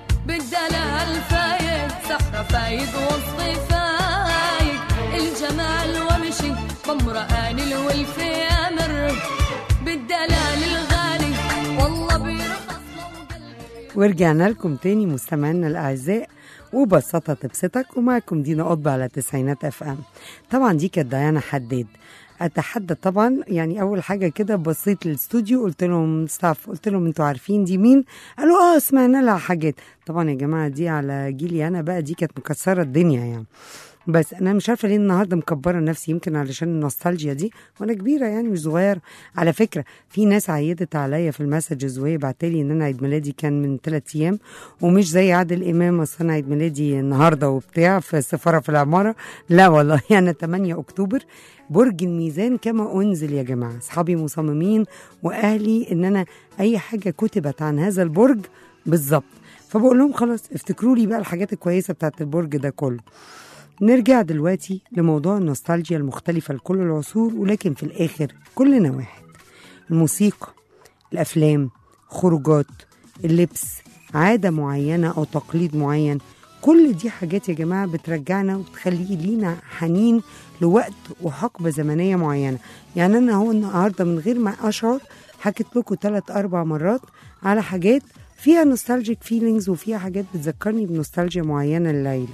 بالدلال فايق سحرة فايق وصفي فايق الجمال ومشي قمرآن الولف أمر بالدلال الغالي والله بيرخص لو قلبي ورجعنا لكم تاني مستمعينا الاعزاء وبساطة تبسطك ومعكم دينا قطب على تسعينات اف ام طبعا دي كانت ديانا حداد اتحدى طبعا يعني اول حاجه كده بصيت للاستوديو قلت لهم ستاف قلت لهم انتوا عارفين دي مين قالوا اه سمعنا لها حاجات طبعا يا جماعه دي على جيلي انا بقى دي كانت مكسره الدنيا يعني بس انا مش عارفه ليه النهارده مكبره نفسي يمكن علشان النوستالجيا دي وانا كبيره يعني مش صغيره على فكره في ناس عيدت عليا في المسجز وهي بعتلي ان انا عيد ميلادي كان من ثلاث ايام ومش زي عادل امام اصل انا عيد ميلادي النهارده وبتاع في السفاره في العماره لا والله انا 8 اكتوبر برج الميزان كما انزل يا جماعه اصحابي مصممين واهلي ان انا اي حاجه كتبت عن هذا البرج بالظبط فبقول لهم خلاص افتكروا لي بقى الحاجات الكويسه بتاعت البرج ده كله نرجع دلوقتي لموضوع النوستالجيا المختلفة لكل العصور ولكن في الآخر كلنا واحد الموسيقى الأفلام خروجات اللبس عادة معينة أو تقليد معين كل دي حاجات يا جماعة بترجعنا وبتخلي لينا حنين لوقت وحقبة زمنية معينة يعني أنا هو النهاردة من غير ما أشعر حكيت لكم ثلاث أربع مرات على حاجات فيها نوستالجيك فيلينجز وفيها حاجات بتذكرني بنوستالجيا معينة الليلة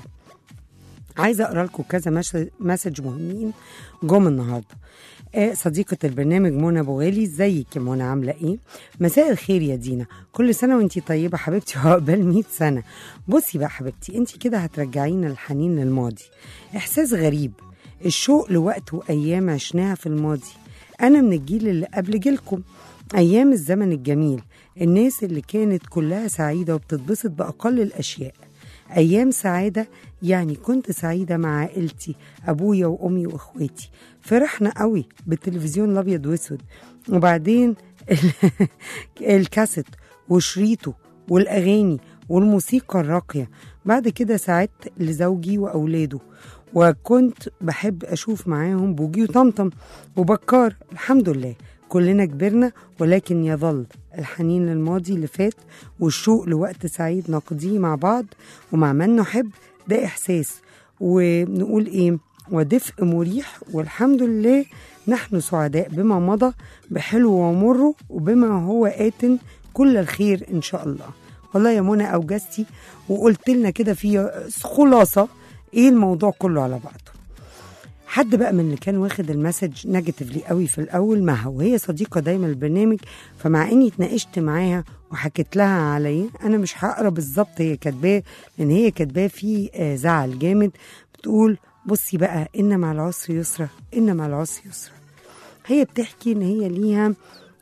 عايزه اقرا لكم كذا مش- مسج مهمين جم النهارده آه صديقة البرنامج منى ابو غالي ازيك يا منى عاملة ايه؟ مساء الخير يا دينا كل سنة وانتي طيبة حبيبتي وعقبال 100 سنة بصي بقى حبيبتي انتي كده هترجعينا الحنين للماضي احساس غريب الشوق لوقت وايام عشناها في الماضي انا من الجيل اللي قبل جيلكم ايام الزمن الجميل الناس اللي كانت كلها سعيدة وبتتبسط باقل الاشياء أيام سعادة يعني كنت سعيدة مع عائلتي أبويا وأمي وإخواتي فرحنا قوي بالتلفزيون الأبيض وأسود وبعدين ال- الكاسيت وشريطه والأغاني والموسيقى الراقية بعد كده ساعدت لزوجي وأولاده وكنت بحب أشوف معاهم بوجي وطمطم وبكار الحمد لله كلنا كبرنا ولكن يظل الحنين للماضي اللي فات والشوق لوقت سعيد نقضيه مع بعض ومع من نحب ده إحساس ونقول إيه ودفء مريح والحمد لله نحن سعداء بما مضى بحلو ومره وبما هو آت كل الخير إن شاء الله والله يا منى أوجزتي وقلت لنا كده في خلاصة إيه الموضوع كله على بعضه حد بقى من اللي كان واخد المسج نيجاتيفلي قوي في الاول معها وهي صديقه دايما البرنامج فمع اني اتناقشت معاها وحكيت لها عليه انا مش هقرا بالظبط هي كاتباه لان هي كاتباه في آه، زعل جامد بتقول بصي بقى ان مع العسر يسرا ان مع العسر يسرا هي بتحكي ان هي ليها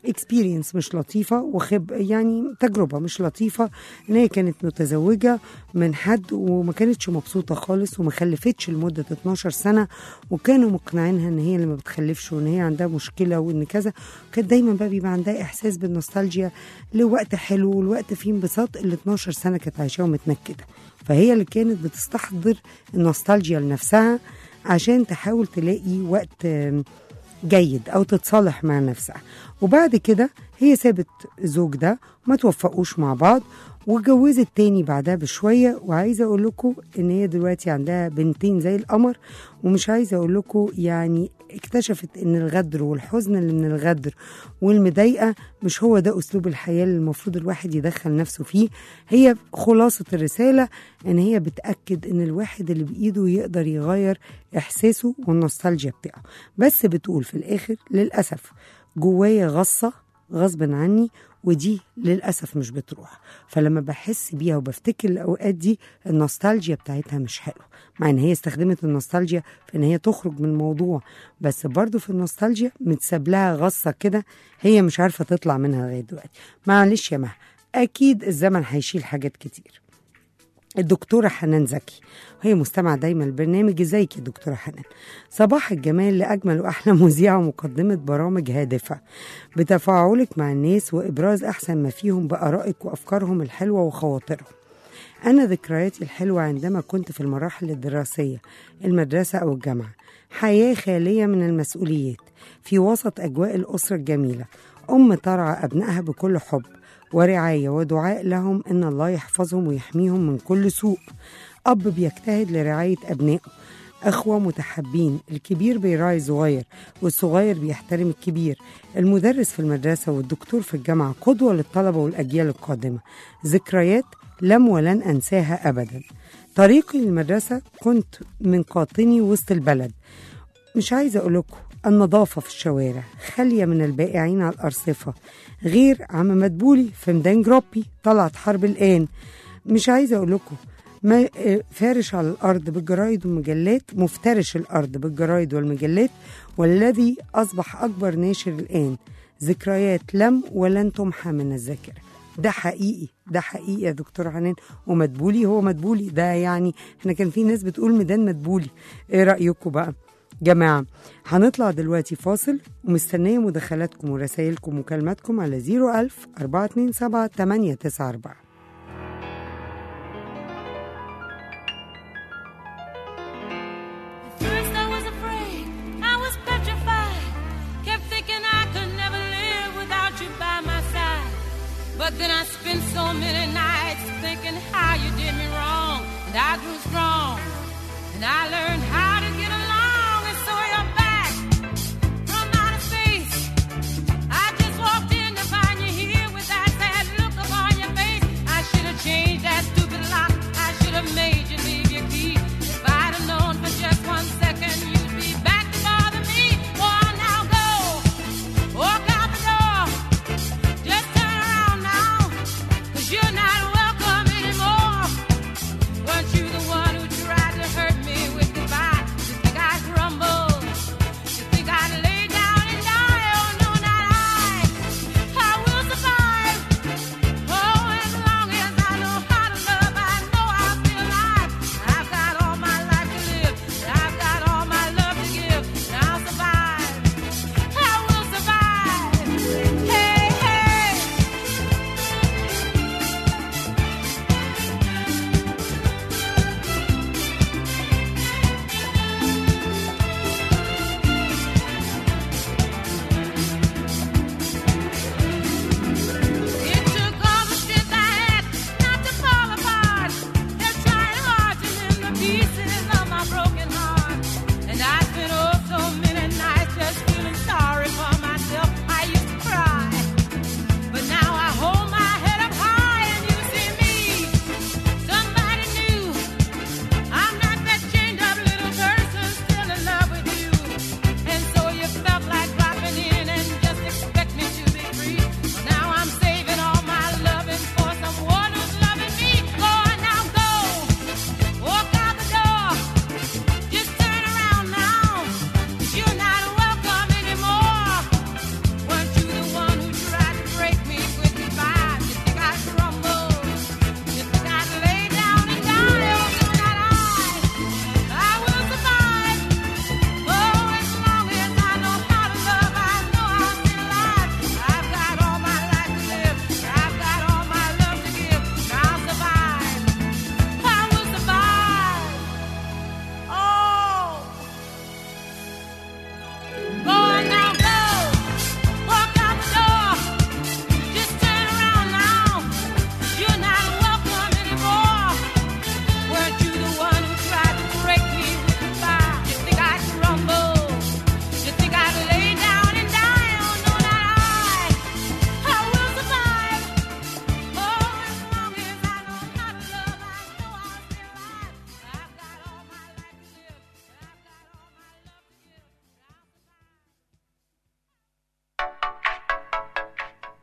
اكسبيرينس مش لطيفة وخب يعني تجربة مش لطيفة ان هي كانت متزوجة من حد وما كانتش مبسوطة خالص وما خلفتش لمدة 12 سنة وكانوا مقنعينها ان هي اللي ما بتخلفش وان هي عندها مشكلة وان كذا كانت دايما بقى بيبقى عندها احساس بالنوستالجيا لوقت حلو والوقت فيه انبساط اللي 12 سنة كانت عايشاه ومتنكدة فهي اللي كانت بتستحضر النوستالجيا لنفسها عشان تحاول تلاقي وقت آم، جيد او تتصالح مع نفسها وبعد كده هي سابت زوج ده ما توفقوش مع بعض واتجوزت تاني بعدها بشويه وعايزه اقول لكم ان هي دلوقتي عندها بنتين زي القمر ومش عايزه اقول لكم يعني اكتشفت ان الغدر والحزن اللي من الغدر والمضايقه مش هو ده اسلوب الحياه اللي المفروض الواحد يدخل نفسه فيه هي خلاصه الرساله ان هي بتاكد ان الواحد اللي بايده يقدر يغير احساسه والنوستالجيا بتاعه بس بتقول في الاخر للاسف جوايا غصه غصب عني ودي للأسف مش بتروح فلما بحس بيها وبفتكر الأوقات دي النوستالجيا بتاعتها مش حلوة مع إن هي استخدمت النوستالجيا في إن هي تخرج من الموضوع بس برضو في النوستالجيا متساب لها غصة كده هي مش عارفة تطلع منها لغاية دلوقتي معلش يا مها أكيد الزمن هيشيل حاجات كتير الدكتورة حنان زكي وهي مستمعة دايما البرنامج ازيك يا دكتورة حنان صباح الجمال لأجمل وأحلى مذيعة ومقدمة برامج هادفة بتفاعلك مع الناس وإبراز أحسن ما فيهم بآرائك وأفكارهم الحلوة وخواطرهم أنا ذكرياتي الحلوة عندما كنت في المراحل الدراسية المدرسة أو الجامعة حياة خالية من المسؤوليات في وسط أجواء الأسرة الجميلة أم ترعى أبنائها بكل حب ورعاية ودعاء لهم إن الله يحفظهم ويحميهم من كل سوء أب بيجتهد لرعاية أبنائه أخوة متحابين الكبير بيراعي الصغير والصغير بيحترم الكبير المدرس في المدرسة والدكتور في الجامعة قدوة للطلبة والأجيال القادمة ذكريات لم ولن أنساها أبدا طريقي للمدرسة كنت من قاطني وسط البلد مش عايزة أقول لكم النظافة في الشوارع خالية من البائعين على الأرصفة غير عم مدبولي في ميدان جروبي طلعت حرب الآن مش عايزة أقول لكم ما آه، فارش على الأرض بالجرايد والمجلات مفترش الأرض بالجرايد والمجلات والذي أصبح أكبر ناشر الآن ذكريات لم ولن تمحى من الذاكرة ده حقيقي ده حقيقي يا دكتور حنان ومدبولي هو مدبولي ده يعني احنا كان في ناس بتقول ميدان مدبولي ايه رأيكم بقى جماعة هنطلع دلوقتي فاصل ومستنية مداخلاتكم ورسائلكم ومكالماتكم على 01000 427 894 First I was afraid, I was petrified. Kept thinking I could never live without you by my side. But then I spent so many nights thinking how you did me wrong. And I grew strong. And I learned how to get along. And so you're back from outer space. I just walked in to find you here with that sad look upon your face. I should have changed that stupid lock. I should have made you leave your key. If I'd have known for just one second you'd be back to bother me. Oh, now go. Walk out the door. Just turn around now. Cause you're not welcome anymore. Weren't you the one who tried to hurt me with goodbye?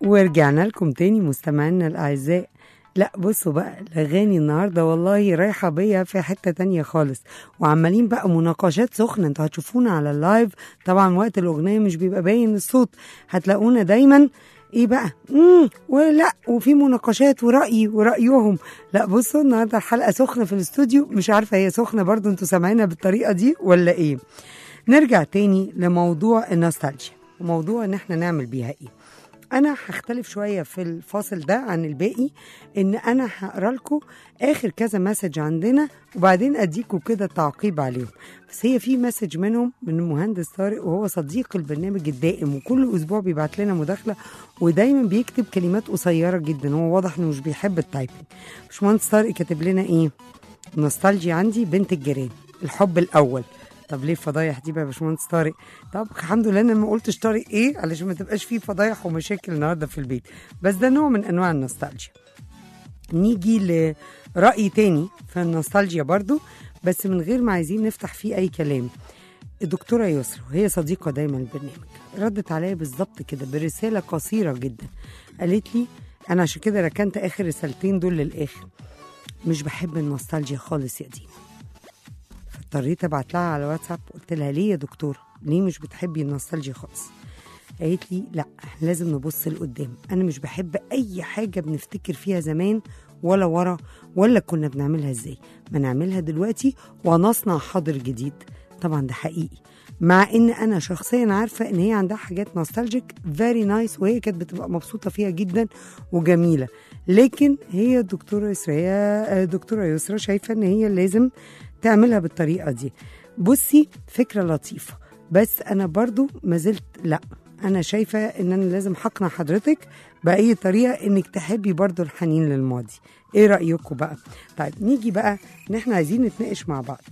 ورجعنا لكم تاني مستمعينا الأعزاء لا بصوا بقى الأغاني النهاردة والله رايحة بيا في حتة تانية خالص وعمالين بقى مناقشات سخنة انتوا هتشوفونا على اللايف طبعا وقت الأغنية مش بيبقى باين الصوت هتلاقونا دايما ايه بقى امم ولا وفي مناقشات ورأيي ورأيهم لا بصوا النهارده الحلقة سخنة في الاستوديو مش عارفة هي سخنة برضو انتوا سامعينها بالطريقة دي ولا ايه نرجع تاني لموضوع النوستالجيا وموضوع ان احنا نعمل بيها ايه انا هختلف شويه في الفاصل ده عن الباقي ان انا هقرا لكم اخر كذا مسج عندنا وبعدين اديكم كده تعقيب عليهم بس هي في مسج منهم من المهندس طارق وهو صديق البرنامج الدائم وكل اسبوع بيبعت لنا مداخله ودايما بيكتب كلمات قصيره جدا هو واضح انه مش بيحب التايبنج باشمهندس طارق كاتب لنا ايه نوستالجيا عندي بنت الجيران الحب الاول طب ليه الفضايح دي بقى يا باشمهندس طارق؟ طب الحمد لله انا ما قلتش طارق ايه علشان ما تبقاش فيه فضايح ومشاكل النهارده في البيت بس ده نوع من انواع النوستالجيا نيجي لرأي تاني في النوستالجيا برضو بس من غير ما عايزين نفتح فيه اي كلام الدكتوره يسرا وهي صديقه دايما البرنامج ردت عليا بالظبط كده برساله قصيره جدا قالت لي انا عشان كده ركنت اخر رسالتين دول للاخر مش بحب النوستالجيا خالص يا دينا فاضطريت ابعت لها على واتساب قلت لها ليه يا دكتوره ليه مش بتحبي النوستالجيا خالص قالت لي لا إحنا لازم نبص لقدام انا مش بحب اي حاجه بنفتكر فيها زمان ولا ورا ولا كنا بنعملها ازاي ما نعملها دلوقتي ونصنع حاضر جديد طبعا ده حقيقي مع ان انا شخصيا عارفه ان هي عندها حاجات نوستالجيك فيري نايس وهي كانت بتبقى مبسوطه فيها جدا وجميله لكن هي الدكتوره يسرا هي دكتوره يسرا شايفه ان هي لازم تعملها بالطريقه دي بصي فكره لطيفه بس انا برضو ما زلت لا انا شايفه ان انا لازم هقنع حضرتك باي طريقه انك تحبي برضو الحنين للماضي ايه رايكم بقى طيب نيجي بقى ان احنا عايزين نتناقش مع بعض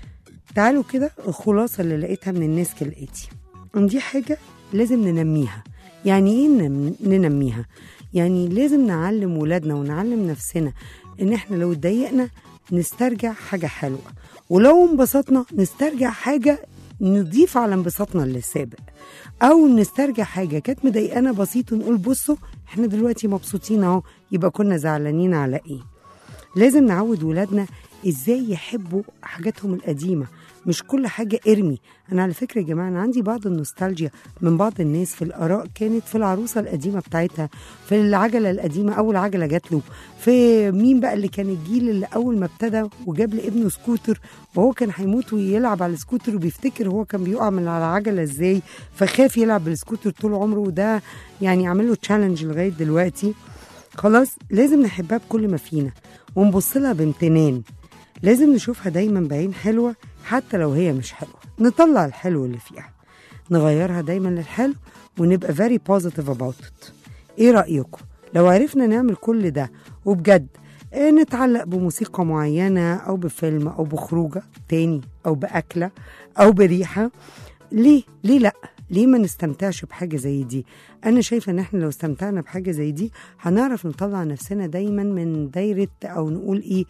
تعالوا كده الخلاصه اللي لقيتها من الناس كالاتي ان دي حاجه لازم ننميها يعني ايه ننم- ننميها يعني لازم نعلم ولادنا ونعلم نفسنا ان احنا لو اتضايقنا نسترجع حاجه حلوه ولو انبسطنا نسترجع حاجه نضيف على انبساطنا اللي سابق او نسترجع حاجه كانت مضايقانا بسيط ونقول بصوا احنا دلوقتي مبسوطين اهو يبقى كنا زعلانين على ايه لازم نعود ولادنا ازاي يحبوا حاجاتهم القديمه مش كل حاجه ارمي انا على فكره يا جماعه انا عندي بعض النوستالجيا من بعض الناس في الاراء كانت في العروسه القديمه بتاعتها في العجله القديمه اول عجله جات له في مين بقى اللي كان الجيل اللي اول ما ابتدى وجاب لابنه سكوتر وهو كان هيموت ويلعب على السكوتر وبيفتكر هو كان بيقع من على العجله ازاي فخاف يلعب بالسكوتر طول عمره وده يعني عمل له تشالنج لغايه دلوقتي خلاص لازم نحبها بكل ما فينا ونبص لها بامتنان لازم نشوفها دايما بعين حلوة حتى لو هي مش حلوة نطلع الحلو اللي فيها نغيرها دايما للحلو ونبقى very positive about it ايه رأيكم لو عرفنا نعمل كل ده وبجد آه، نتعلق بموسيقى معينة أو بفيلم أو بخروجة تاني أو بأكلة أو بريحة ليه ليه لأ ليه ما نستمتعش بحاجة زي دي أنا شايفة إن إحنا لو استمتعنا بحاجة زي دي هنعرف نطلع نفسنا دايما من دايرة أو نقول إيه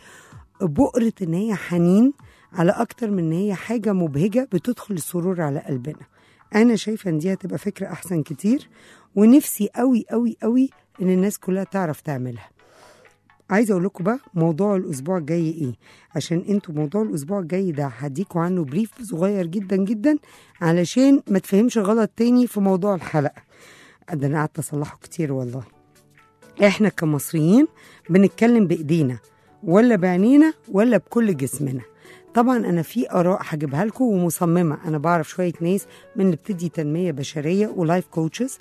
بؤرة إن هي حنين على أكتر من إن هي حاجة مبهجة بتدخل السرور على قلبنا أنا شايفة إن دي هتبقى فكرة أحسن كتير ونفسي قوي قوي قوي إن الناس كلها تعرف تعملها عايزه اقول لكم بقى موضوع الاسبوع الجاي ايه عشان انتوا موضوع الاسبوع الجاي ده هديكوا عنه بريف صغير جدا جدا علشان ما تفهمش غلط تاني في موضوع الحلقه ده انا قعدت اصلحه كتير والله احنا كمصريين بنتكلم بايدينا ولا بعينينا ولا بكل جسمنا طبعا انا في اراء هجيبها لكم ومصممه انا بعرف شويه ناس من اللي بتدي تنميه بشريه ولايف كوتشز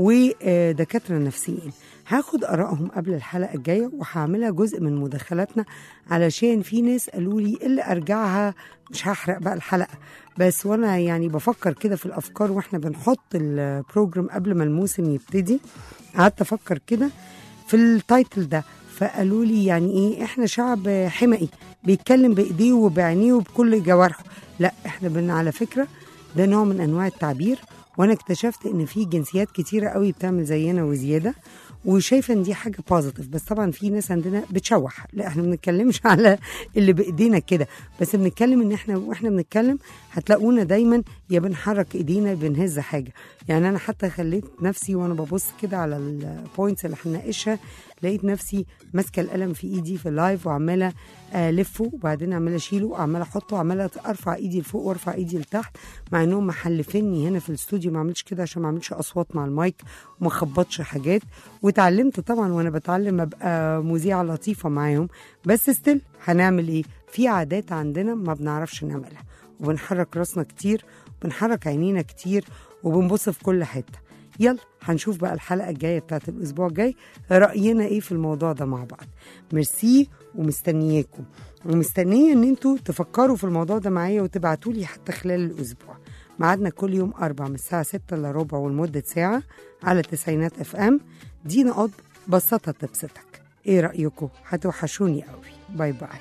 ودكاتره نفسيين هاخد ارائهم قبل الحلقه الجايه وهعملها جزء من مداخلاتنا علشان في ناس قالوا لي اللي ارجعها مش هحرق بقى الحلقه بس وانا يعني بفكر كده في الافكار واحنا بنحط البروجرام قبل ما الموسم يبتدي قعدت افكر كده في التايتل ده فقالوا لي يعني ايه احنا شعب حمقي بيتكلم بايديه وبعينيه وبكل جوارحه لا احنا بن على فكره ده نوع من انواع التعبير وانا اكتشفت ان في جنسيات كتيره قوي بتعمل زينا وزياده وشايفه ان دي حاجه بوزيتيف بس طبعا في ناس عندنا بتشوح لا احنا ما بنتكلمش على اللي بايدينا كده بس بنتكلم ان احنا واحنا بنتكلم هتلاقونا دايما يا بنحرك ايدينا بنهز حاجه يعني انا حتى خليت نفسي وانا ببص كده على البوينتس اللي هنناقشها لقيت نفسي ماسكه القلم في ايدي في اللايف وعماله الفه وبعدين عماله اشيله وعماله احطه وعماله ارفع ايدي لفوق وارفع ايدي لتحت مع انهم محلفيني هنا في الاستوديو ما اعملش كده عشان ما اعملش اصوات مع المايك وما اخبطش حاجات وتعلمت طبعا وانا بتعلم ابقى مذيعه لطيفه معاهم بس ستيل هنعمل ايه في عادات عندنا ما بنعرفش نعملها وبنحرك راسنا كتير وبنحرك عينينا كتير وبنبص في كل حته يلا هنشوف بقى الحلقه الجايه بتاعت الاسبوع الجاي راينا ايه في الموضوع ده مع بعض ميرسي ومستنياكم ومستنيه ان انتوا تفكروا في الموضوع ده معايا وتبعتوا لي حتى خلال الاسبوع ميعادنا كل يوم أربع من الساعة ستة إلا ربع ولمدة ساعة على تسعينات اف ام دينا قض بسطة تبسطك ايه رأيكم هتوحشوني قوي باي باي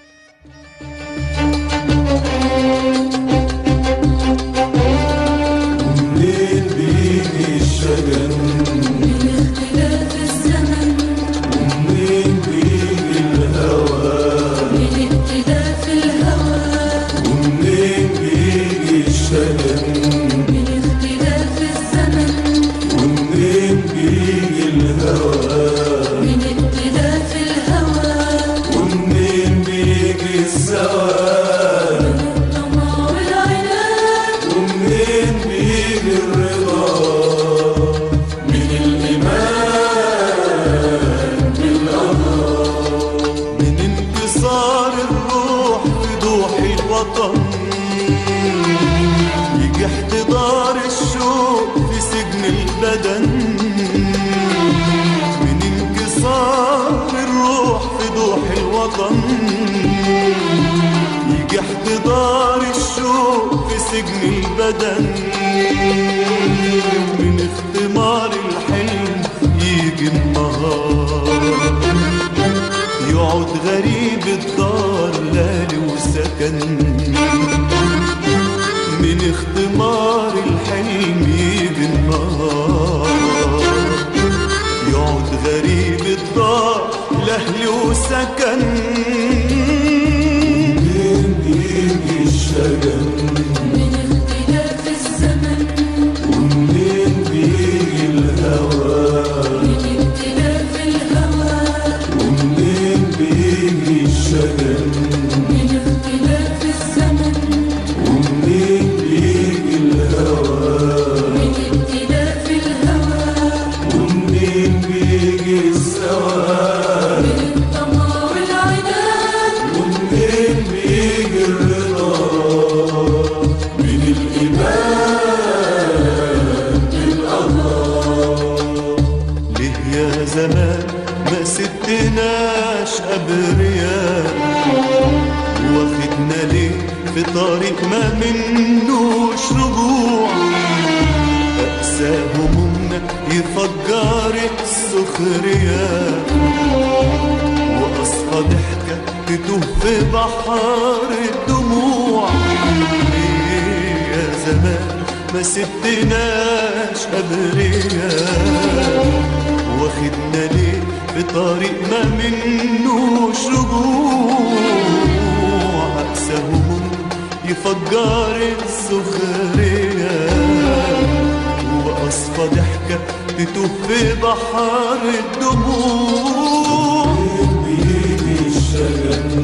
منين بيجي الشجن اختلاف الزمن ومنين بيجي الهوى من اختلاف الهوى ومنين بيجي الشجن من اختلاف الزمن ومنين بيجي الهوى من اختلاف الهوى ومنين بيجي السواد الطمع والعناد ومنين بيجي الرضا من الإيمان بالقضاء من انتصار الروح في ضوح الوطن يجي احتضار الشوق في سجن البدن من انكسار الروح في ضوح الوطن يجي احتضار الشوق في سجن البدن من اختمار الحلم يجي النهار يقعد غريب الدار لالي وسكن من اختمار الحلم يجي النهار يقعد غريب الدار لأهل وسكن منين بيجي الشجن من اختلاف الزمن ومنين بيجي الهوى من اختلاف الهوى ومنين بيجي الشجن من اختلاف الزمن ومنين بيجي الهوى من اختلاف الهوى ومنين بيجي السواد الطمع والعناد ومنين بيجي الرضا من الإيمان بالقضاء ليه يا زمان ما سبتناش أبرياء واخدنا ليه في طريق ما منوش رجوع أقسى همومنا يفجر السخرية وأصفى ضحكة تتوه في بحر الدموع ليه يا زمان ما سبتناش أبرياء واخدنا ليه في طريق ما منوش رجوع أقسى هموم يفجر السخرية وأصفى ضحكة تتوه في بحر الدموع بيجي الشجن